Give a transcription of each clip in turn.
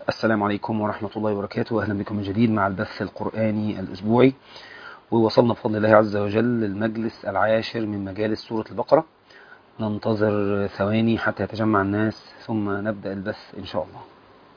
السلام عليكم ورحمة الله وبركاته أهلا بكم من جديد مع البث القرآني الأسبوعي ووصلنا بفضل الله عز وجل للمجلس العاشر من مجالس سورة البقرة ننتظر ثواني حتى يتجمع الناس ثم نبدأ البث إن شاء الله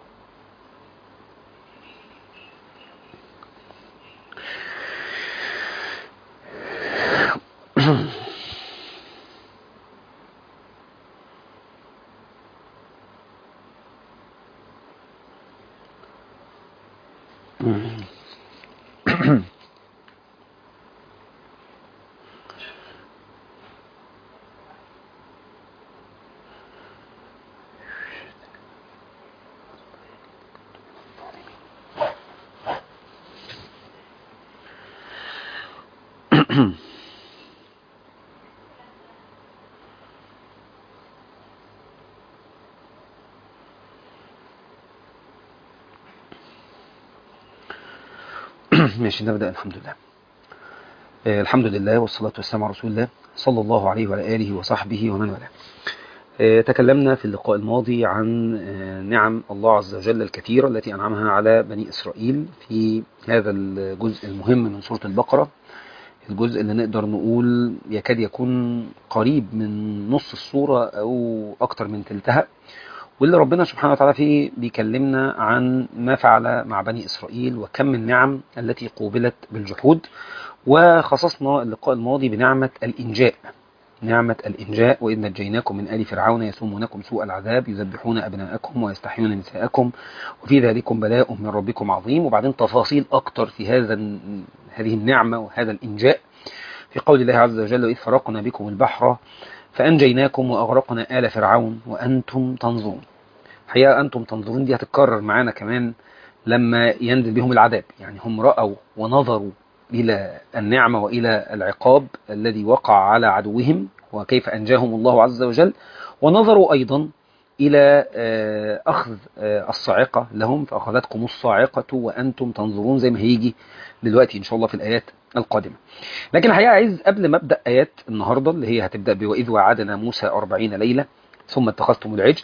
ماشي نبدأ الحمد لله آه، الحمد لله والصلاة والسلام على رسول الله صلى الله عليه وعلى آله وصحبه ومن والاه آه، تكلمنا في اللقاء الماضي عن آه، نعم الله عز وجل الكثيرة التي أنعمها على بني إسرائيل في هذا الجزء المهم من سورة البقرة الجزء اللي نقدر نقول يكاد يكون قريب من نص السورة أو أكتر من تلتها واللي ربنا سبحانه وتعالى فيه بيكلمنا عن ما فعل مع بني إسرائيل وكم من نعم التي قوبلت بالجحود وخصصنا اللقاء الماضي بنعمة الإنجاء نعمة الإنجاء وإذ نجيناكم من آل فرعون يسومونكم سوء العذاب يذبحون أبناءكم ويستحيون نساءكم وفي ذلكم بلاء من ربكم عظيم وبعدين تفاصيل أكتر في هذا هذه النعمة وهذا الإنجاء في قول الله عز وجل وإذ فرقنا بكم البحر فأنجيناكم وأغرقنا آل فرعون وأنتم تنظرون الحقيقة أنتم تنظرون دي هتتكرر معانا كمان لما ينزل بهم العذاب يعني هم رأوا ونظروا إلى النعمة وإلى العقاب الذي وقع على عدوهم وكيف أنجاهم الله عز وجل ونظروا أيضا إلى أخذ الصاعقة لهم فأخذتكم الصاعقة وأنتم تنظرون زي ما هيجي دلوقتي إن شاء الله في الآيات القادمة لكن الحقيقة عايز قبل ما أبدأ آيات النهاردة اللي هي هتبدأ بوإذ وعدنا موسى أربعين ليلة ثم اتخذتم العجل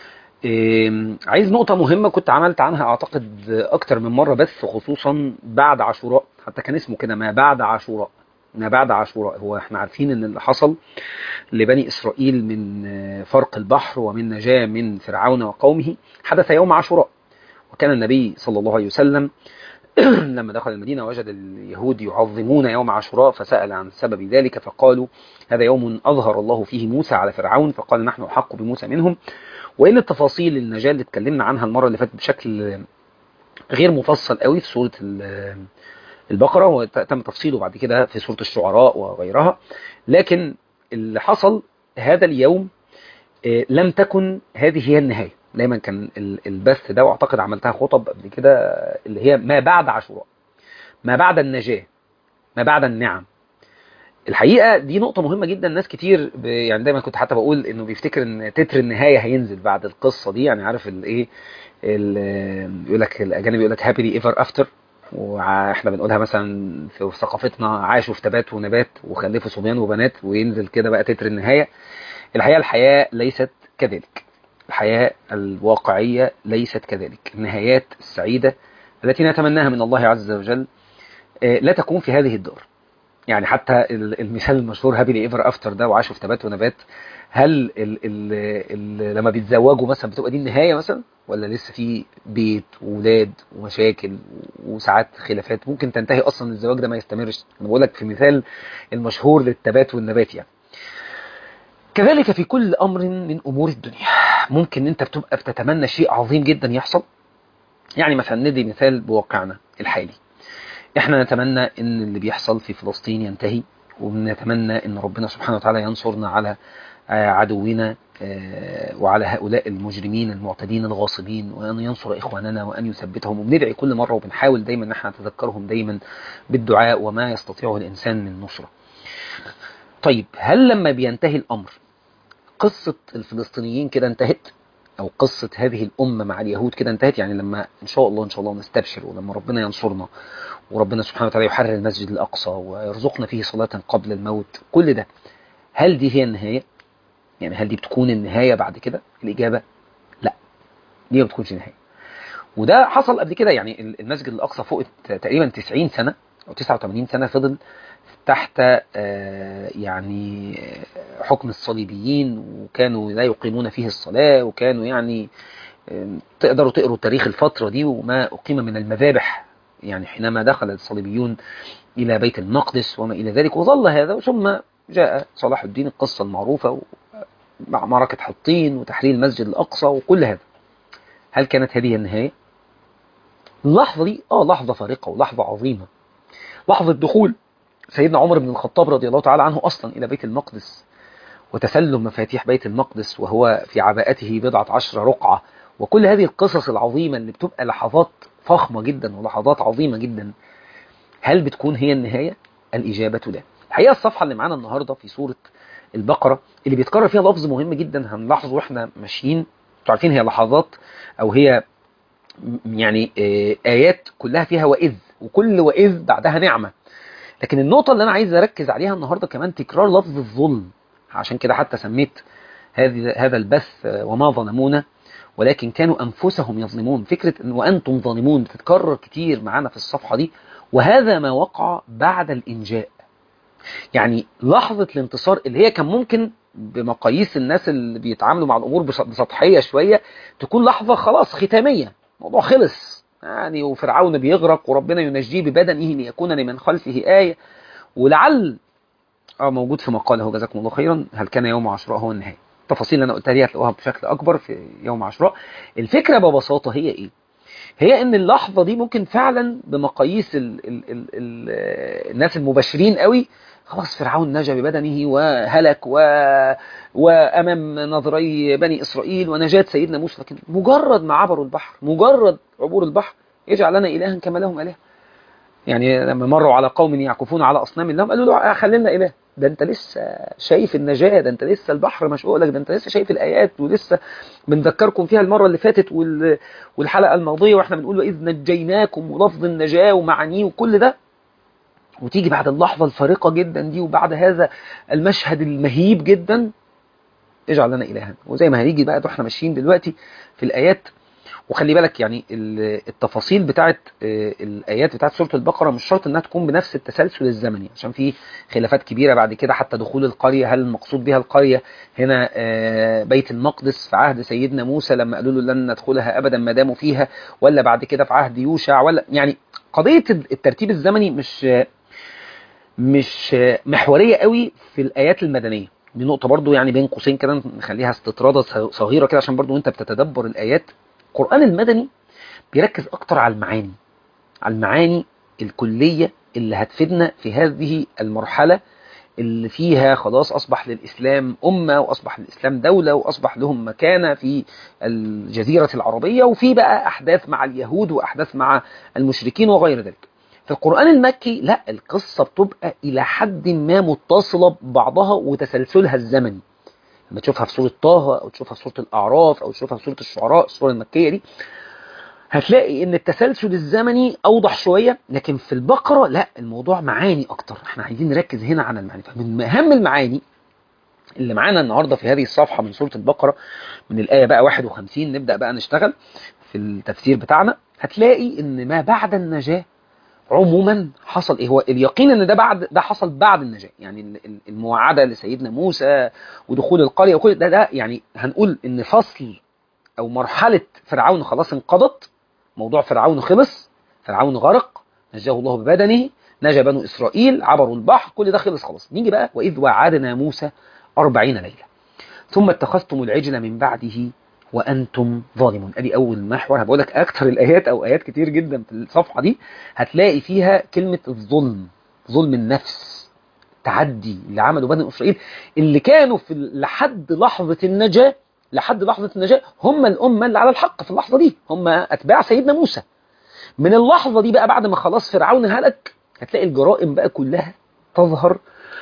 عايز نقطة مهمة كنت عملت عنها أعتقد أكتر من مرة بس خصوصا بعد عاشوراء حتى كان اسمه كده ما بعد عاشوراء ما بعد عاشوراء هو احنا عارفين ان اللي حصل لبني إسرائيل من فرق البحر ومن نجاة من فرعون وقومه حدث يوم عاشوراء وكان النبي صلى الله عليه وسلم لما دخل المدينة وجد اليهود يعظمون يوم عاشوراء فسأل عن سبب ذلك فقالوا هذا يوم أظهر الله فيه موسى على فرعون فقال نحن أحق بموسى منهم وإن التفاصيل النجاة اللي اتكلمنا عنها المرة اللي فاتت بشكل غير مفصل قوي في سورة البقرة وتم تفصيله بعد كده في سورة الشعراء وغيرها لكن اللي حصل هذا اليوم لم تكن هذه هي النهاية دايما كان البث ده واعتقد عملتها خطب قبل كده اللي هي ما بعد عاشوراء ما بعد النجاة ما بعد النعم الحقيقه دي نقطه مهمه جدا ناس كتير يعني دايما كنت حتى بقول انه بيفتكر ان تتر النهايه هينزل بعد القصه دي يعني عارف الايه يقول لك الاجانب يقول لك هابي ايفر افتر واحنا بنقولها مثلا في ثقافتنا عاشوا في تبات ونبات وخلفوا صبيان وبنات وينزل كده بقى تتر النهايه الحقيقه الحياه ليست كذلك الحياه الواقعيه ليست كذلك النهايات السعيده التي نتمناها من الله عز وجل لا تكون في هذه الدار يعني حتى المثال المشهور هابي ايفر افتر ده وعاشوا في تبات ونبات هل ال ال ال لما بيتزوجوا مثلا بتبقى دي النهايه مثلا ولا لسه في بيت وولاد ومشاكل وساعات خلافات ممكن تنتهي اصلا الزواج ده ما يستمرش انا بقول لك في مثال المشهور للتبات والنبات يعني كذلك في كل امر من امور الدنيا ممكن انت بتبقى بتتمنى شيء عظيم جدا يحصل يعني مثلا ندي مثال بواقعنا الحالي احنا نتمنى ان اللي بيحصل في فلسطين ينتهي ونتمنى ان ربنا سبحانه وتعالى ينصرنا على عدونا وعلى هؤلاء المجرمين المعتدين الغاصبين وان ينصر اخواننا وان يثبتهم وبندعي كل مره وبنحاول دايما ان احنا نتذكرهم دايما بالدعاء وما يستطيعه الانسان من نصره. طيب هل لما بينتهي الامر قصه الفلسطينيين كده انتهت؟ او قصة هذه الامة مع اليهود كده انتهت يعني لما ان شاء الله ان شاء الله نستبشر ولما ربنا ينصرنا وربنا سبحانه وتعالى يحرر المسجد الاقصى ويرزقنا فيه صلاة قبل الموت كل ده هل دي هي النهاية يعني هل دي بتكون النهاية بعد كده الاجابة لا دي ما بتكونش نهاية وده حصل قبل كده يعني المسجد الأقصى فوق تقريبا 90 سنة أو 89 سنة فضل تحت يعني حكم الصليبيين وكانوا لا يقيمون فيه الصلاة وكانوا يعني تقدروا تقروا تاريخ الفترة دي وما أقيم من المذابح يعني حينما دخل الصليبيون إلى بيت المقدس وما إلى ذلك وظل هذا ثم جاء صلاح الدين القصة المعروفة مع معركة حطين وتحرير المسجد الأقصى وكل هذا هل كانت هذه النهاية؟ اللحظة دي آه لحظة فارقة ولحظة عظيمة لحظة دخول سيدنا عمر بن الخطاب رضي الله تعالى عنه أصلا إلى بيت المقدس وتسلم مفاتيح بيت المقدس وهو في عباءته بضعة عشر رقعة وكل هذه القصص العظيمة اللي بتبقى لحظات فخمة جدا ولحظات عظيمة جدا هل بتكون هي النهاية؟ الإجابة لا الحقيقة الصفحة اللي معانا النهاردة في سورة البقرة اللي بيتكرر فيها لفظ مهم جدا هنلاحظه واحنا ماشيين انتوا عارفين هي لحظات أو هي يعني آيات كلها فيها وإذ وكل وإذ بعدها نعمة لكن النقطة اللي أنا عايز أركز عليها النهاردة كمان تكرار لفظ الظلم عشان كده حتى سميت هذا البث وما ظلمونا ولكن كانوا أنفسهم يظلمون فكرة أن وأنتم ظالمون بتتكرر كتير معانا في الصفحة دي وهذا ما وقع بعد الإنجاء يعني لحظة الانتصار اللي هي كان ممكن بمقاييس الناس اللي بيتعاملوا مع الأمور بسطحية شوية تكون لحظة خلاص ختامية موضوع خلص يعني وفرعون بيغرق وربنا ينجيه ببدنه ليكون لمن خلفه آية ولعل اه موجود في مقاله جزاكم الله خيرا هل كان يوم عاشوراء هو النهاية التفاصيل اللي انا قلتها دي هتلاقوها بشكل اكبر في يوم عاشوراء الفكره ببساطه هي ايه هي ان اللحظه دي ممكن فعلا بمقاييس ال ال ال ال الناس المباشرين قوي خلاص فرعون نجا ببدنه وهلك و... وامام نظري بني اسرائيل ونجاه سيدنا موسى لكن مجرد ما عبروا البحر مجرد عبور البحر يجعل لنا الها كما لهم اله يعني لما مروا على قوم يعكفون على اصنام لهم قالوا له خلي لنا اله ده انت لسه شايف النجاة ده انت لسه البحر مشقوق لك ده انت لسه شايف الآيات ولسه بنذكركم فيها المرة اللي فاتت وال... والحلقة الماضية واحنا بنقول وإذ نجيناكم ولفظ النجاة ومعانيه وكل ده وتيجي بعد اللحظة الفارقة جدا دي وبعد هذا المشهد المهيب جدا اجعل لنا إلها وزي ما هنيجي بقى واحنا ماشيين دلوقتي في الآيات وخلي بالك يعني التفاصيل بتاعت الايات بتاعت سوره البقره مش شرط انها تكون بنفس التسلسل الزمني عشان في خلافات كبيره بعد كده حتى دخول القريه هل المقصود بها القريه هنا بيت المقدس في عهد سيدنا موسى لما قالوا له لن ندخلها ابدا ما داموا فيها ولا بعد كده في عهد يوشع ولا يعني قضيه الترتيب الزمني مش مش محوريه قوي في الايات المدنيه دي نقطه برضو يعني بين قوسين كده نخليها استطراده صغيره كده عشان برضو وانت بتتدبر الايات القرآن المدني بيركز أكتر على المعاني على المعاني الكلية اللي هتفيدنا في هذه المرحلة اللي فيها خلاص أصبح للإسلام أمة وأصبح للإسلام دولة وأصبح لهم مكانة في الجزيرة العربية وفي بقى أحداث مع اليهود وأحداث مع المشركين وغير ذلك في القرآن المكي لا القصة بتبقى إلى حد ما متصلة ببعضها وتسلسلها الزمني لما تشوفها في سورة طه أو تشوفها في سورة الأعراف أو تشوفها في سورة الشعراء السورة المكية دي هتلاقي ان التسلسل الزمني اوضح شوية لكن في البقرة لا الموضوع معاني اكتر احنا عايزين نركز هنا على المعاني فمن اهم المعاني اللي معانا النهاردة في هذه الصفحة من سورة البقرة من الآية بقى 51 نبدأ بقى نشتغل في التفسير بتاعنا هتلاقي ان ما بعد النجاة عموما حصل ايه هو اليقين ان ده بعد ده حصل بعد النجاة يعني المواعدة لسيدنا موسى ودخول القرية وكل ده ده يعني هنقول ان فصل او مرحلة فرعون خلاص انقضت موضوع فرعون خلص فرعون غرق نجاه الله ببدنه نجا بنو إسرائيل عبروا البحر كل ده خلص خلاص نيجي بقى وإذ وعدنا موسى أربعين ليلة ثم اتخذتم العجل من بعده وأنتم ظالمون أدي أول محور هبقول لك أكتر الآيات أو آيات كتير جدا في الصفحة دي هتلاقي فيها كلمة الظلم ظلم النفس تعدي اللي عمله بني إسرائيل اللي كانوا في لحد لحظة النجاة لحد لحظة النجاة هم الأمة اللي على الحق في اللحظة دي هم أتباع سيدنا موسى من اللحظة دي بقى بعد ما خلاص فرعون هلك هتلاقي الجرائم بقى كلها تظهر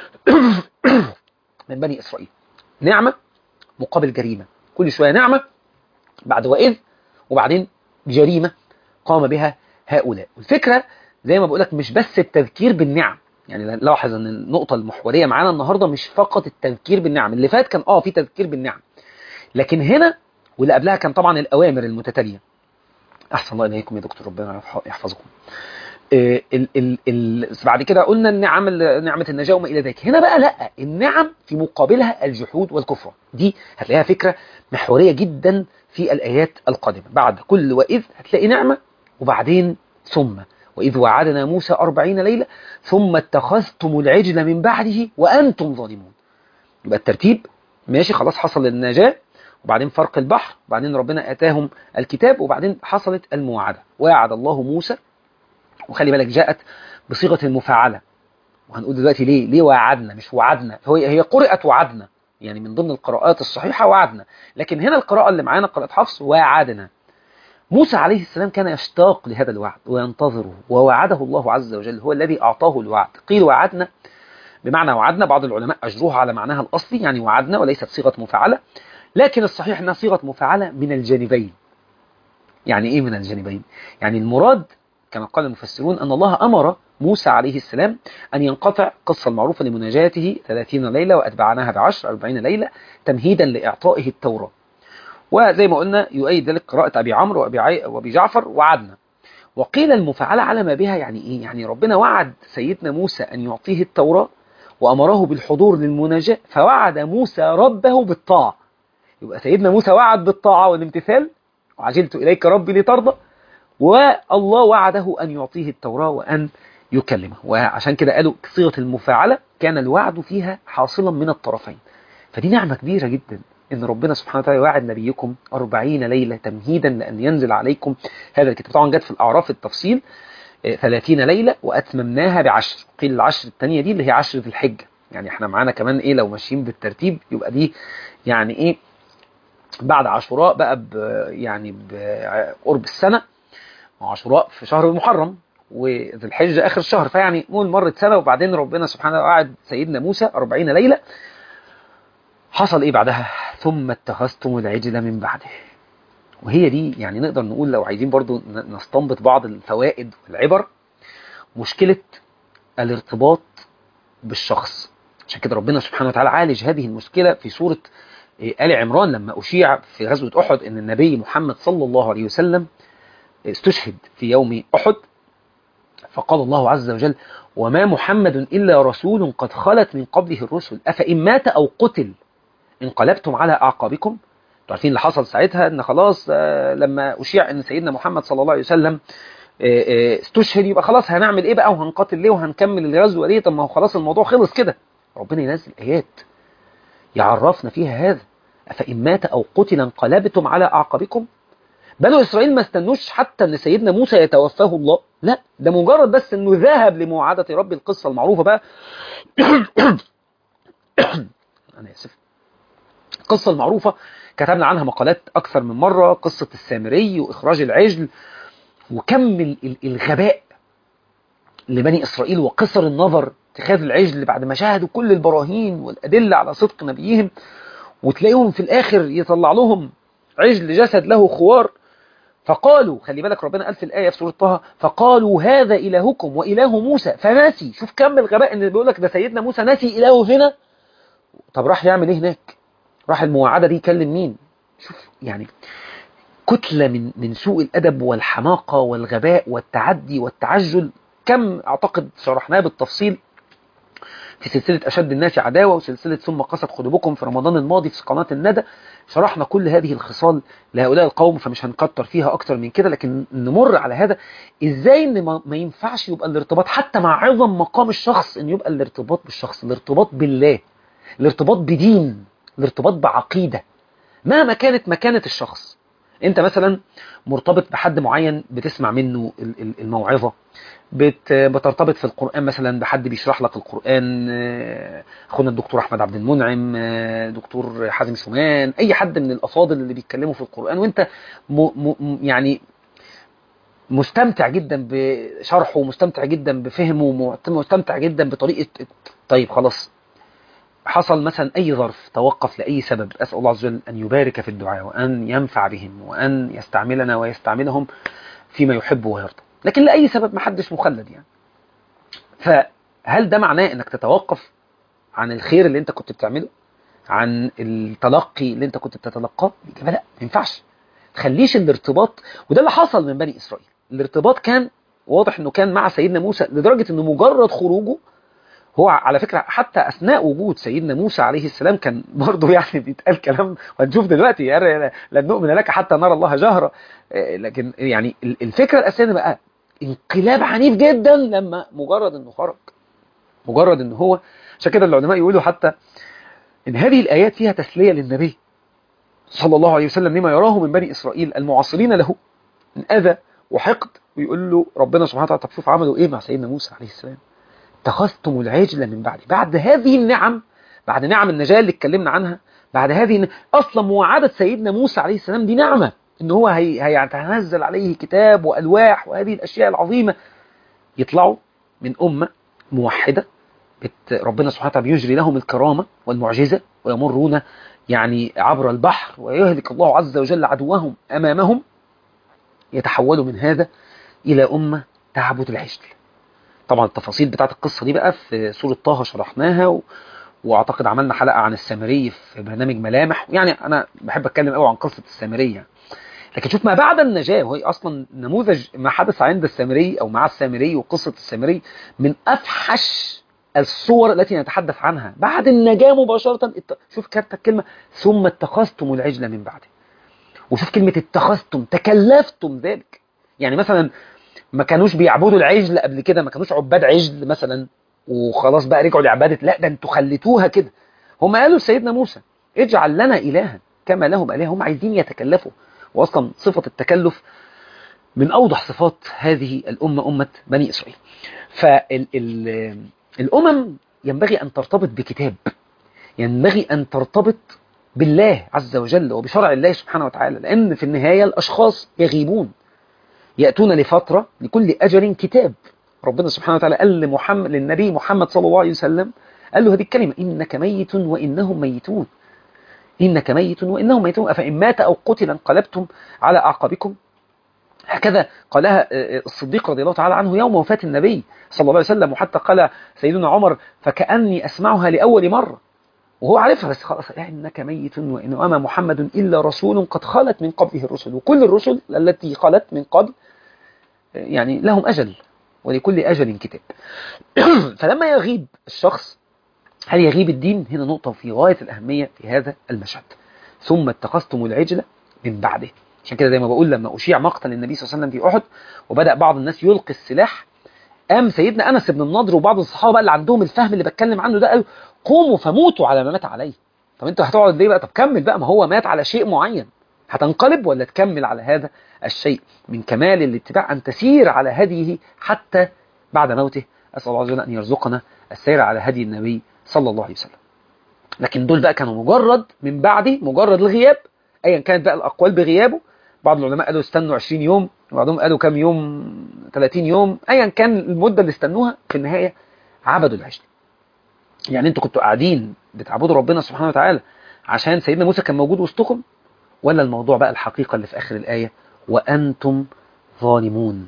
من بني إسرائيل نعمة مقابل جريمة كل شوية نعمة بعد وإذ وبعدين جريمة قام بها هؤلاء الفكرة زي ما بقولك مش بس التذكير بالنعم يعني لاحظ ان النقطة المحورية معانا النهاردة مش فقط التذكير بالنعم اللي فات كان اه في تذكير بالنعم لكن هنا واللي قبلها كان طبعا الأوامر المتتالية احسن الله اليكم يا دكتور ربنا يحفظكم ال ال ال بعد كده قلنا النعم نعمة النجاة وما إلى ذلك هنا بقى لا النعم في مقابلها الجحود والكفر دي هتلاقيها فكرة محورية جدا في الآيات القادمة بعد كل وإذ هتلاقي نعمة وبعدين ثم وإذ وعدنا موسى أربعين ليلة ثم اتخذتم العجل من بعده وأنتم ظالمون يبقى الترتيب ماشي خلاص حصل النجاة وبعدين فرق البحر وبعدين ربنا آتاهم الكتاب وبعدين حصلت المواعدة وعد الله موسى وخلي بالك جاءت بصيغة المفاعلة وهنقول دلوقتي ليه ليه وعدنا مش وعدنا هو هي قرأت وعدنا يعني من ضمن القراءات الصحيحة وعدنا لكن هنا القراءة اللي معانا قراءة حفص وعدنا موسى عليه السلام كان يشتاق لهذا الوعد وينتظره ووعده الله عز وجل هو الذي أعطاه الوعد قيل وعدنا بمعنى وعدنا بعض العلماء أجروها على معناها الأصلي يعني وعدنا وليست صيغة مفاعلة لكن الصحيح أنها صيغة مفاعلة من الجانبين يعني إيه من الجانبين؟ يعني المراد كما قال المفسرون أن الله أمر موسى عليه السلام أن ينقطع قصة المعروفة لمناجاته 30 ليلة وأتبعناها بعشر 40 ليلة تمهيدا لإعطائه التوراة وزي ما قلنا يؤيد ذلك قراءة أبي عمرو وأبي, عي... وأبي جعفر وعدنا وقيل المفعلة على ما بها يعني إيه؟ يعني ربنا وعد سيدنا موسى أن يعطيه التوراة وأمره بالحضور للمناجاة فوعد موسى ربه بالطاعة يبقى سيدنا موسى وعد بالطاعة والامتثال وعجلت إليك ربي لترضى والله وعده أن يعطيه التوراة وأن يكلمه وعشان كده قالوا صيغة المفاعلة كان الوعد فيها حاصلا من الطرفين فدي نعمة كبيرة جدا إن ربنا سبحانه وتعالى وعد نبيكم أربعين ليلة تمهيدا لأن ينزل عليكم هذا الكتاب طبعا جت في الأعراف التفصيل ثلاثين ليلة وأتممناها بعشر قيل العشر الثانية دي اللي هي عشر ذي الحجة يعني احنا معانا كمان ايه لو ماشيين بالترتيب يبقى دي يعني ايه بعد عاشوراء بقى ب يعني بقرب السنة وعاشوراء في شهر المحرم وذي الحجة آخر الشهر فيعني مول مرت سنة وبعدين ربنا سبحانه وتعالى وعد سيدنا موسى 40 ليلة حصل إيه بعدها ثم اتخذتم العجل من بعده وهي دي يعني نقدر نقول لو عايزين برضو نستنبط بعض الفوائد والعبر مشكلة الارتباط بالشخص عشان كده ربنا سبحانه وتعالى عالج هذه المشكلة في سورة آل عمران لما أشيع في غزوة أحد أن النبي محمد صلى الله عليه وسلم استشهد في يوم أحد فقال الله عز وجل وما محمد إلا رسول قد خلت من قبله الرسل أفإن مات أو قتل انقلبتم على أعقابكم عارفين اللي حصل ساعتها ان خلاص لما أشيع ان سيدنا محمد صلى الله عليه وسلم استشهد يبقى خلاص هنعمل ايه بقى وهنقاتل ليه وهنكمل الغزوه ليه طب ما هو خلاص الموضوع خلص كده ربنا ينزل ايات يعرفنا فيها هذا أفإن مات أو قتل انقلبتم على أعقابكم بنو إسرائيل ما استنوش حتى أن سيدنا موسى يتوفاه الله لا ده مجرد بس أنه ذهب لمواعدة رب القصة المعروفة بقى أنا آسف القصة المعروفة كتبنا عنها مقالات أكثر من مرة قصة السامري وإخراج العجل وكم الغباء لبني إسرائيل وقصر النظر اتخاذ العجل بعد ما شاهدوا كل البراهين والأدلة على صدق نبيهم وتلاقيهم في الآخر يطلع لهم عجل جسد له خوار فقالوا خلي بالك ربنا قال في الآية في سورة طه فقالوا هذا إلهكم وإله موسى فناسي شوف كم الغباء ان بيقول لك ده سيدنا موسى ناسي إلهه هنا طب راح يعمل ايه هناك راح المواعدة دي يكلم مين شوف يعني كتلة من من سوء الأدب والحماقة والغباء والتعدي والتعجل كم أعتقد شرحناه بالتفصيل في سلسلة أشد الناس عداوة وسلسلة ثم قصت قلوبكم في رمضان الماضي في قناة الندى شرحنا كل هذه الخصال لهؤلاء القوم فمش هنكتر فيها أكتر من كده لكن نمر على هذا إزاي إن ما ينفعش يبقى الارتباط حتى مع عظم مقام الشخص إن يبقى الارتباط بالشخص الارتباط بالله الارتباط بدين الارتباط بعقيدة مهما كانت مكانة الشخص انت مثلا مرتبط بحد معين بتسمع منه الموعظة بترتبط في القرآن مثلا بحد بيشرح لك القرآن اخونا الدكتور احمد عبد المنعم دكتور حازم شومان اي حد من الافاضل اللي بيتكلموا في القرآن وانت م م يعني مستمتع جدا بشرحه ومستمتع جدا بفهمه ومستمتع جدا بطريقة طيب خلاص حصل مثلا أي ظرف توقف لأي سبب أسأل الله عز وجل أن يبارك في الدعاء وأن ينفع بهم وأن يستعملنا ويستعملهم فيما يحب ويرضى لكن لأي سبب محدش مخلد يعني فهل ده معناه أنك تتوقف عن الخير اللي أنت كنت بتعمله عن التلقي اللي أنت كنت بتتلقاه الإجابة لا ما ينفعش تخليش الارتباط وده اللي حصل من بني اسرائيل الارتباط كان واضح انه كان مع سيدنا موسى لدرجه انه مجرد خروجه هو على فكره حتى اثناء وجود سيدنا موسى عليه السلام كان برضه يعني بيتقال كلام وهنشوف دلوقتي يعني لن نؤمن لك حتى نرى الله جهرا لكن يعني الفكره الاساسيه بقى انقلاب عنيف جدا لما مجرد انه خرج مجرد ان هو عشان كده العلماء يقولوا حتى ان هذه الايات فيها تسليه للنبي صلى الله عليه وسلم لما يراه من بني اسرائيل المعاصرين له من اذى وحقد ويقول له ربنا سبحانه وتعالى طب شوف عملوا ايه مع سيدنا موسى عليه السلام اتخذتم العجل من بعد بعد هذه النعم بعد نعم النجاة اللي اتكلمنا عنها بعد هذه اصلا مواعدة سيدنا موسى عليه السلام دي نعمة ان هو هي هيتنزل عليه كتاب والواح وهذه الاشياء العظيمة يطلعوا من امة موحدة بت ربنا سبحانه وتعالى بيجري لهم الكرامة والمعجزة ويمرون يعني عبر البحر ويهلك الله عز وجل عدوهم امامهم يتحولوا من هذا الى امة تعبد العجل طبعا التفاصيل بتاعت القصة دي بقى في سورة طه شرحناها و... واعتقد عملنا حلقة عن السامري في برنامج ملامح يعني انا بحب اتكلم قوي عن قصة السامري لكن شوف ما بعد النجاة وهي اصلا نموذج ما حدث عند السامري او مع السامري وقصة السامري من افحش الصور التي نتحدث عنها بعد النجاة مباشرة شوف كانت الكلمة ثم اتخذتم العجل من بعده وشوف كلمة اتخذتم تكلفتم ذلك يعني مثلا ما كانوش بيعبدوا العجل قبل كده ما كانوش عباد عجل مثلا وخلاص بقى رجعوا لعبادة لا ده انتوا خليتوها كده هم قالوا لسيدنا موسى اجعل لنا إلها كما لهم آلهة هم عايزين يتكلفوا وأصلا صفة التكلف من أوضح صفات هذه الأمة أمة بني إسرائيل فالأمم ينبغي أن ترتبط بكتاب ينبغي أن ترتبط بالله عز وجل وبشرع الله سبحانه وتعالى لأن في النهاية الأشخاص يغيبون يأتون لفترة لكل أجل كتاب ربنا سبحانه وتعالى قال لمحمد للنبي محمد صلى الله عليه وسلم قال له هذه الكلمة إنك ميت وإنهم ميتون إنك ميت وإنهم ميتون أفإن مات أو قتل انقلبتم على أعقابكم هكذا قالها الصديق رضي الله تعالى عنه يوم وفاة النبي صلى الله عليه وسلم وحتى قال سيدنا عمر فكأني أسمعها لأول مرة وهو عارفها بس خلاص إنك ميت وإن وما محمد إلا رسول قد خلت من قبله الرسل وكل الرسل التي خلت من قبل يعني لهم أجل ولكل أجل كتاب فلما يغيب الشخص هل يغيب الدين هنا نقطة في غاية الأهمية في هذا المشهد ثم اتخذتم العجل من بعده عشان كده زي ما بقول لما أشيع مقتل النبي صلى الله عليه وسلم في أحد وبدأ بعض الناس يلقي السلاح قام سيدنا أنس بن النضر وبعض الصحابة اللي عندهم الفهم اللي بتكلم عنه ده قالوا قوموا فموتوا على ما مات عليه طب انت هتقعد ليه بقى طب كمل بقى ما هو مات على شيء معين هتنقلب ولا تكمل على هذا الشيء من كمال الاتباع أن تسير على هديه حتى بعد موته أسأل الله عز وجل أن يرزقنا السير على هدي النبي صلى الله عليه وسلم لكن دول بقى كانوا مجرد من بعد مجرد الغياب أيا كانت بقى الأقوال بغيابه بعض العلماء قالوا استنوا 20 يوم وبعضهم قالوا كم يوم 30 يوم أيا كان المدة اللي استنوها في النهاية عبدوا العجل يعني انتوا كنتوا قاعدين بتعبدوا ربنا سبحانه وتعالى عشان سيدنا موسى كان موجود وسطكم ولا الموضوع بقى الحقيقة اللي في آخر الآية وأنتم ظالمون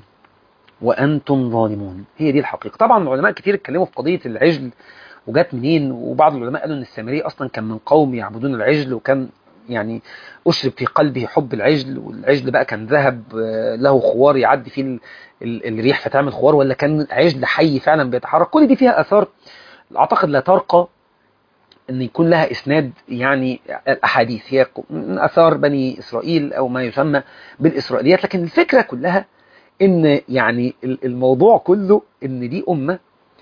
وأنتم ظالمون هي دي الحقيقة طبعا العلماء كتير اتكلموا في قضية العجل وجات منين وبعض العلماء قالوا ان السامري اصلا كان من قوم يعبدون العجل وكان يعني أشرب في قلبه حب العجل والعجل بقى كان ذهب له خوار يعدي فيه ال ال الريح فتعمل خوار ولا كان عجل حي فعلا بيتحرك كل دي فيها أثار أعتقد لا ترقى أن يكون لها إسناد يعني الأحاديث هي من أثار بني إسرائيل أو ما يسمى بالإسرائيليات لكن الفكرة كلها أن يعني الموضوع كله أن دي أمة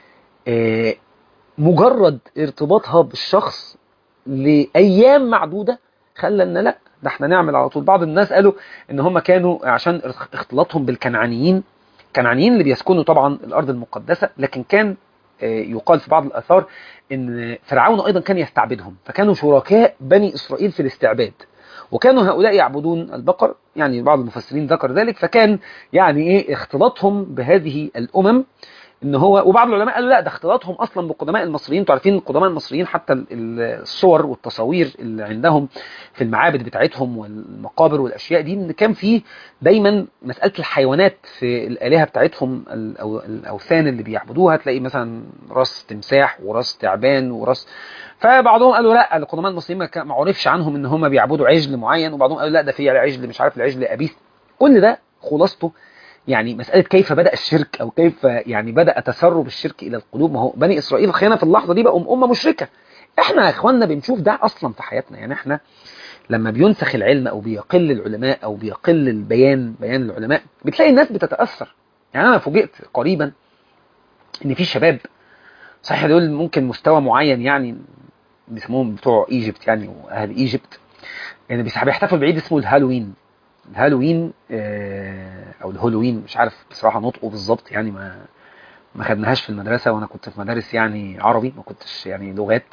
مجرد ارتباطها بالشخص لأيام معدودة خلى أن لا ده احنا نعمل على طول بعض الناس قالوا ان هم كانوا عشان اختلاطهم بالكنعانيين الكنعانيين اللي بيسكنوا طبعا الارض المقدسة لكن كان يقال في بعض الاثار ان فرعون ايضا كان يستعبدهم فكانوا شركاء بني اسرائيل في الاستعباد وكانوا هؤلاء يعبدون البقر يعني بعض المفسرين ذكر ذلك فكان يعني ايه اختلاطهم بهذه الامم ان هو وبعض العلماء قالوا لا ده اختلاطهم اصلا بالقدماء المصريين انتوا عارفين القدماء المصريين حتى ال- ال- الصور والتصاوير اللي عندهم في المعابد بتاعتهم والمقابر والاشياء دي ان كان فيه دايما مساله الحيوانات في الالهه بتاعتهم ال- او الاوثان اللي بيعبدوها تلاقي مثلا راس تمساح وراس تعبان وراس فبعضهم قالوا لا القدماء المصريين ما كان- ما عرفش عنهم ان هم بيعبدوا عجل معين وبعضهم قالوا لا ده في عجل مش عارف العجل ابيث كل ده خلاصته يعني مسألة كيف بدأ الشرك أو كيف يعني بدأ تسرب الشرك إلى القلوب ما هو بني إسرائيل خيانة في اللحظة دي بقوا أمة مشركة إحنا يا إخواننا بنشوف ده أصلا في حياتنا يعني إحنا لما بينسخ العلم أو بيقل العلماء أو بيقل البيان بيان العلماء بتلاقي الناس بتتأثر يعني أنا فوجئت قريبا إن في شباب صحيح دول ممكن مستوى معين يعني بيسموهم بتوع ايجيبت يعني واهل ايجيبت يعني بيس- بيحتفلوا بعيد اسمه الهالوين الهالوين آه، او الهولوين مش عارف بصراحه نطقه بالظبط يعني ما ما خدناهاش في المدرسه وانا كنت في مدارس يعني عربي ما كنتش يعني لغات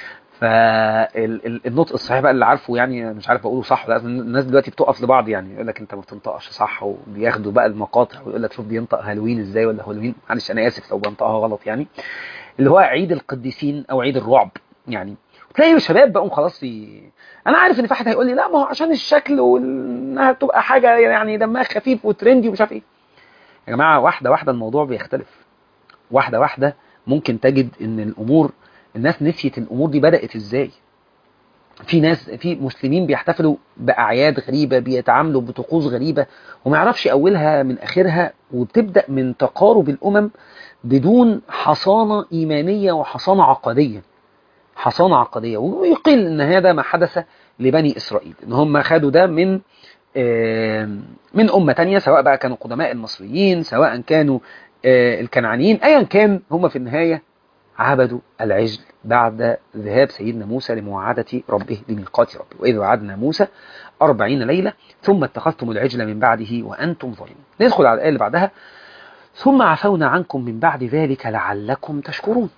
فالنطق الصحيح بقى اللي عارفه يعني مش عارف بقوله صح ولا لا الناس دلوقتي بتقف لبعض يعني يقول لك انت ما بتنطقش صح وبياخدوا بقى المقاطع ويقول لك شوف بينطق هالوين ازاي ولا هالوين معلش انا اسف لو بنطقها غلط يعني اللي هو عيد القديسين او عيد الرعب يعني تلاقي الشباب بقوا خلاص في انا عارف ان في حد هيقول لي لا ما هو عشان الشكل وانها تبقى حاجه يعني دمها خفيف وترندي ومش عارف ايه يا جماعه واحده واحده الموضوع بيختلف واحده واحده ممكن تجد ان الامور الناس نسيت الامور دي بدات ازاي في ناس في مسلمين بيحتفلوا باعياد غريبه بيتعاملوا بطقوس غريبه وما يعرفش اولها من اخرها وبتبدا من تقارب الامم بدون حصانه ايمانيه وحصانه عقديه حصانه عقديه ويقل ان هذا ما حدث لبني اسرائيل ان هم خدوا ده من آه، من امه تانية سواء بقى كانوا قدماء المصريين سواء كانوا آه، الكنعانيين ايا كان هم في النهايه عبدوا العجل بعد ذهاب سيدنا موسى لمواعدة ربه لميقات ربه وإذ وعدنا موسى أربعين ليلة ثم اتخذتم العجل من بعده وأنتم ظالمون ندخل على الآية اللي بعدها ثم عفونا عنكم من بعد ذلك لعلكم تشكرون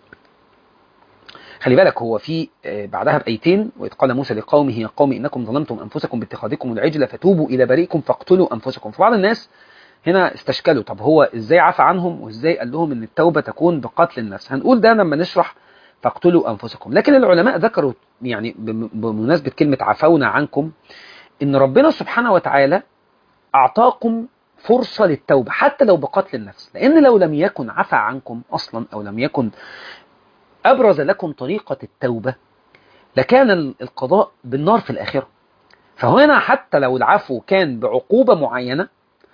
خلي بالك هو في آه، بعدها بأيتين وإذ قال موسى لقومه يا قوم إنكم ظلمتم أنفسكم باتخاذكم العجل فتوبوا إلى بريئكم فاقتلوا أنفسكم فبعض الناس هنا استشكلوا طب هو ازاي عفى عنهم وازاي قال لهم ان التوبة تكون بقتل النفس هنقول ده لما نشرح فاقتلوا انفسكم لكن العلماء ذكروا يعني بم- بمناسبة كلمة عفونا عنكم ان ربنا سبحانه وتعالى اعطاكم فرصة للتوبة حتى لو بقتل النفس لان لو لم يكن عفى عنكم اصلا او لم يكن ابرز لكم طريقة التوبة لكان ال- القضاء بالنار في الاخرة فهنا حتى لو العفو كان بعقوبة معينة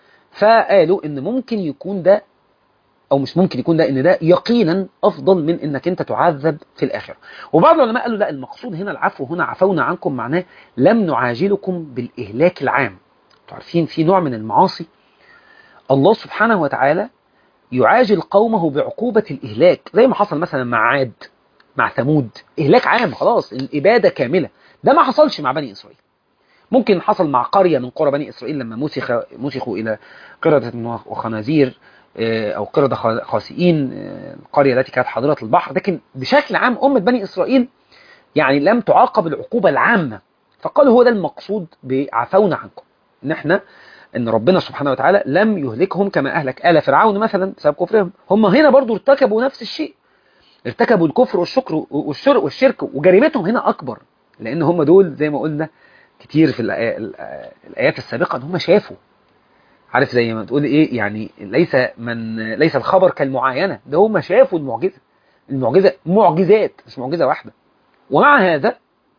فقالوا ان ممكن يكون ده او مش ممكن يكون ده ان ده يقينا افضل من انك انت تعذب في الاخره وبعض العلماء قالوا لا المقصود هنا العفو هنا عفونا عنكم معناه لم نعاجلكم بالاهلاك العام انتوا عارفين في نوع من المعاصي الله سبحانه وتعالى يعاجل قومه بعقوبة الإهلاك زي ما حصل مثلا مع عاد مع ثمود إهلاك عام خلاص الإبادة كاملة ده ما حصلش مع بني إسرائيل ممكن حصل مع قرية من قرى بني إسرائيل لما مسخ مسخوا إلى قردة وخنازير آه، أو قردة خا- خاسئين آه، القرية التي كانت حاضرة البحر لكن بشكل عام أمة بني إسرائيل يعني لم تعاقب العقوبة العامة فقالوا هو ده المقصود بعفونا عنكم إن إحنا ان ربنا سبحانه وتعالى لم يهلكهم كما اهلك ال فرعون مثلا بسبب كفرهم هم هنا برضو ارتكبوا نفس الشيء ارتكبوا الكفر والشكر والشرك والشرك وجريمتهم هنا اكبر لان هم دول زي ما قلنا كتير في الآي- الآ- الايات السابقه ان هم شافوا عارف زي ما تقول ايه يعني ليس من ليس الخبر كالمعاينه ده هم شافوا المعجزه المعجزه معجزات مش معجزه واحده ومع هذا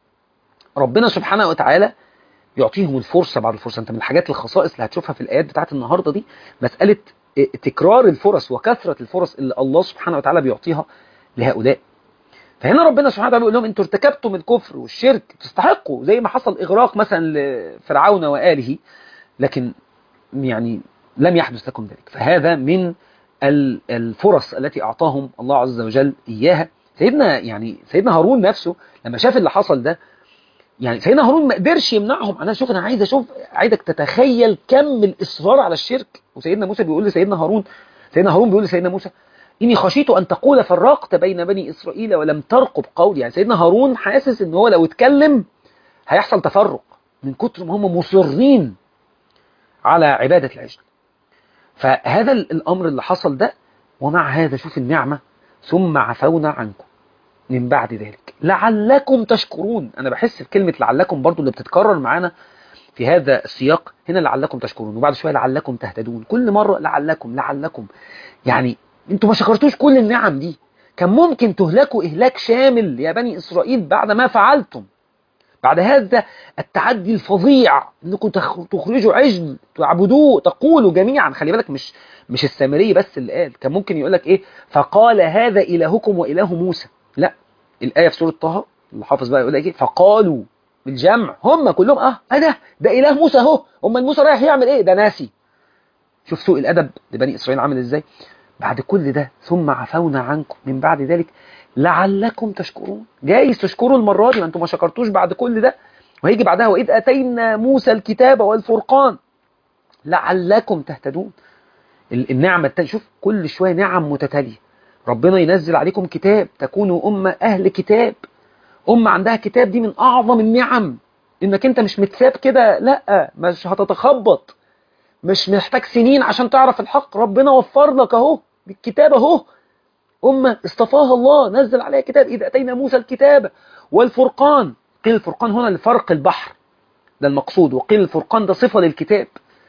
ربنا سبحانه وتعالى يعطيهم الفرصة بعد الفرصة انت من الحاجات الخصائص اللي هتشوفها في الآيات بتاعت النهاردة دي مسألة تكرار الفرص وكثرة الفرص اللي الله سبحانه وتعالى بيعطيها لهؤلاء فهنا ربنا سبحانه وتعالى بيقول لهم انتوا ارتكبتم الكفر والشرك تستحقوا زي ما حصل اغراق مثلا لفرعون وآله لكن يعني لم يحدث لكم ذلك فهذا من ال- الفرص التي اعطاهم الله عز وجل اياها سيدنا يعني سيدنا هارون نفسه لما شاف اللي حصل ده يعني سيدنا هارون ما قدرش يمنعهم انا شوف انا عايز اشوف عايزك تتخيل كم الاصرار على الشرك وسيدنا موسى بيقول لسيدنا هارون سيدنا هارون بيقول لسيدنا موسى اني خشيت ان تقول فرقت بين بني اسرائيل ولم ترقب قولي يعني سيدنا هارون حاسس ان هو لو اتكلم هيحصل تفرق من كتر ما هم مصرين على عبادة العجل فهذا ال- الامر اللي حصل ده ومع هذا شوف النعمة ثم عفونا عنكم من بعد ذلك لعلكم تشكرون أنا بحس بكلمة لعلكم برضو اللي بتتكرر معانا في هذا السياق هنا لعلكم تشكرون وبعد شوية لعلكم تهتدون كل مرة لعلكم لعلكم يعني انتوا ما شكرتوش كل النعم دي كان ممكن تهلكوا إهلاك شامل يا بني إسرائيل بعد ما فعلتم بعد هذا التعدي الفظيع انكم تخرجوا عجل تعبدوه تقولوا جميعا خلي بالك مش مش السامري بس اللي قال كان ممكن يقول لك ايه فقال هذا الهكم واله موسى لا الايه في سوره طه اللي حافظ بقى يقول لك ايه فقالوا بالجمع هم كلهم اه ده ده اله موسى اهو امال موسى رايح يعمل ايه ده ناسي شوف سوء الادب لبني اسرائيل عامل ازاي بعد كل ده ثم عفونا عنكم من بعد ذلك لعلكم تشكرون جايز تشكروا المرة دي ما انتم ما شكرتوش بعد كل ده وهيجي بعدها وإذ أتينا موسى الكتاب والفرقان لعلكم تهتدون النعمة التالية شوف كل شوية نعم متتالية ربنا ينزل عليكم كتاب تكونوا أمة أهل كتاب أمة عندها كتاب دي من أعظم النعم إنك أنت مش متساب كده لا مش هتتخبط مش محتاج سنين عشان تعرف الحق ربنا وفر لك أهو بالكتاب أهو أمة اصطفاها الله نزل عليها كتاب إذا أتينا موسى الكتاب والفرقان قيل الفرقان هنا لفرق البحر ده المقصود وقيل الفرقان ده صفة للكتاب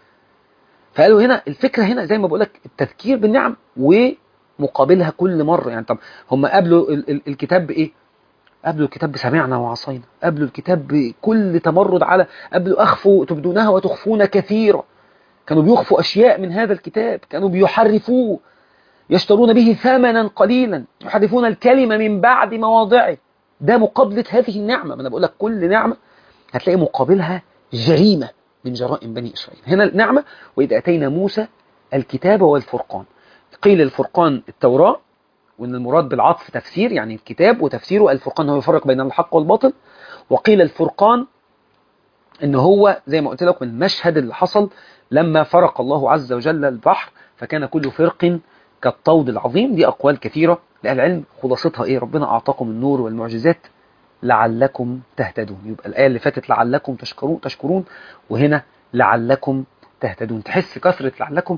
فقالوا هنا الفكرة هنا زي ما بقولك التذكير بالنعم ومقابلها كل مرة يعني طب هم قبلوا ال ال الكتاب بإيه قبلوا الكتاب بسمعنا وعصينا قبلوا الكتاب بكل تمرد على قبلوا أخفوا تبدونها وتخفون كثيرا كانوا بيخفوا أشياء من هذا الكتاب كانوا بيحرفوه يشترون به ثمنا قليلا يحرفون الكلمة من بعد مواضعه ده مقابلة هذه النعمة ما أنا بقول لك كل نعمة هتلاقي مقابلها جريمة من جرائم بني إسرائيل هنا النعمة وإذا أتينا موسى الكتاب والفرقان قيل الفرقان التوراة وإن المراد بالعطف تفسير يعني الكتاب وتفسيره الفرقان هو يفرق بين الحق والباطل وقيل الفرقان إن هو زي ما قلت لكم المشهد اللي حصل لما فرق الله عز وجل البحر فكان كل فرق كالطود العظيم دي أقوال كثيرة لأهل العلم خلاصتها إيه ربنا أعطاكم النور والمعجزات لعلكم تهتدون يبقى الآية اللي فاتت لعلكم تشكرون تشكرون وهنا لعلكم تهتدون تحس كثرة لعلكم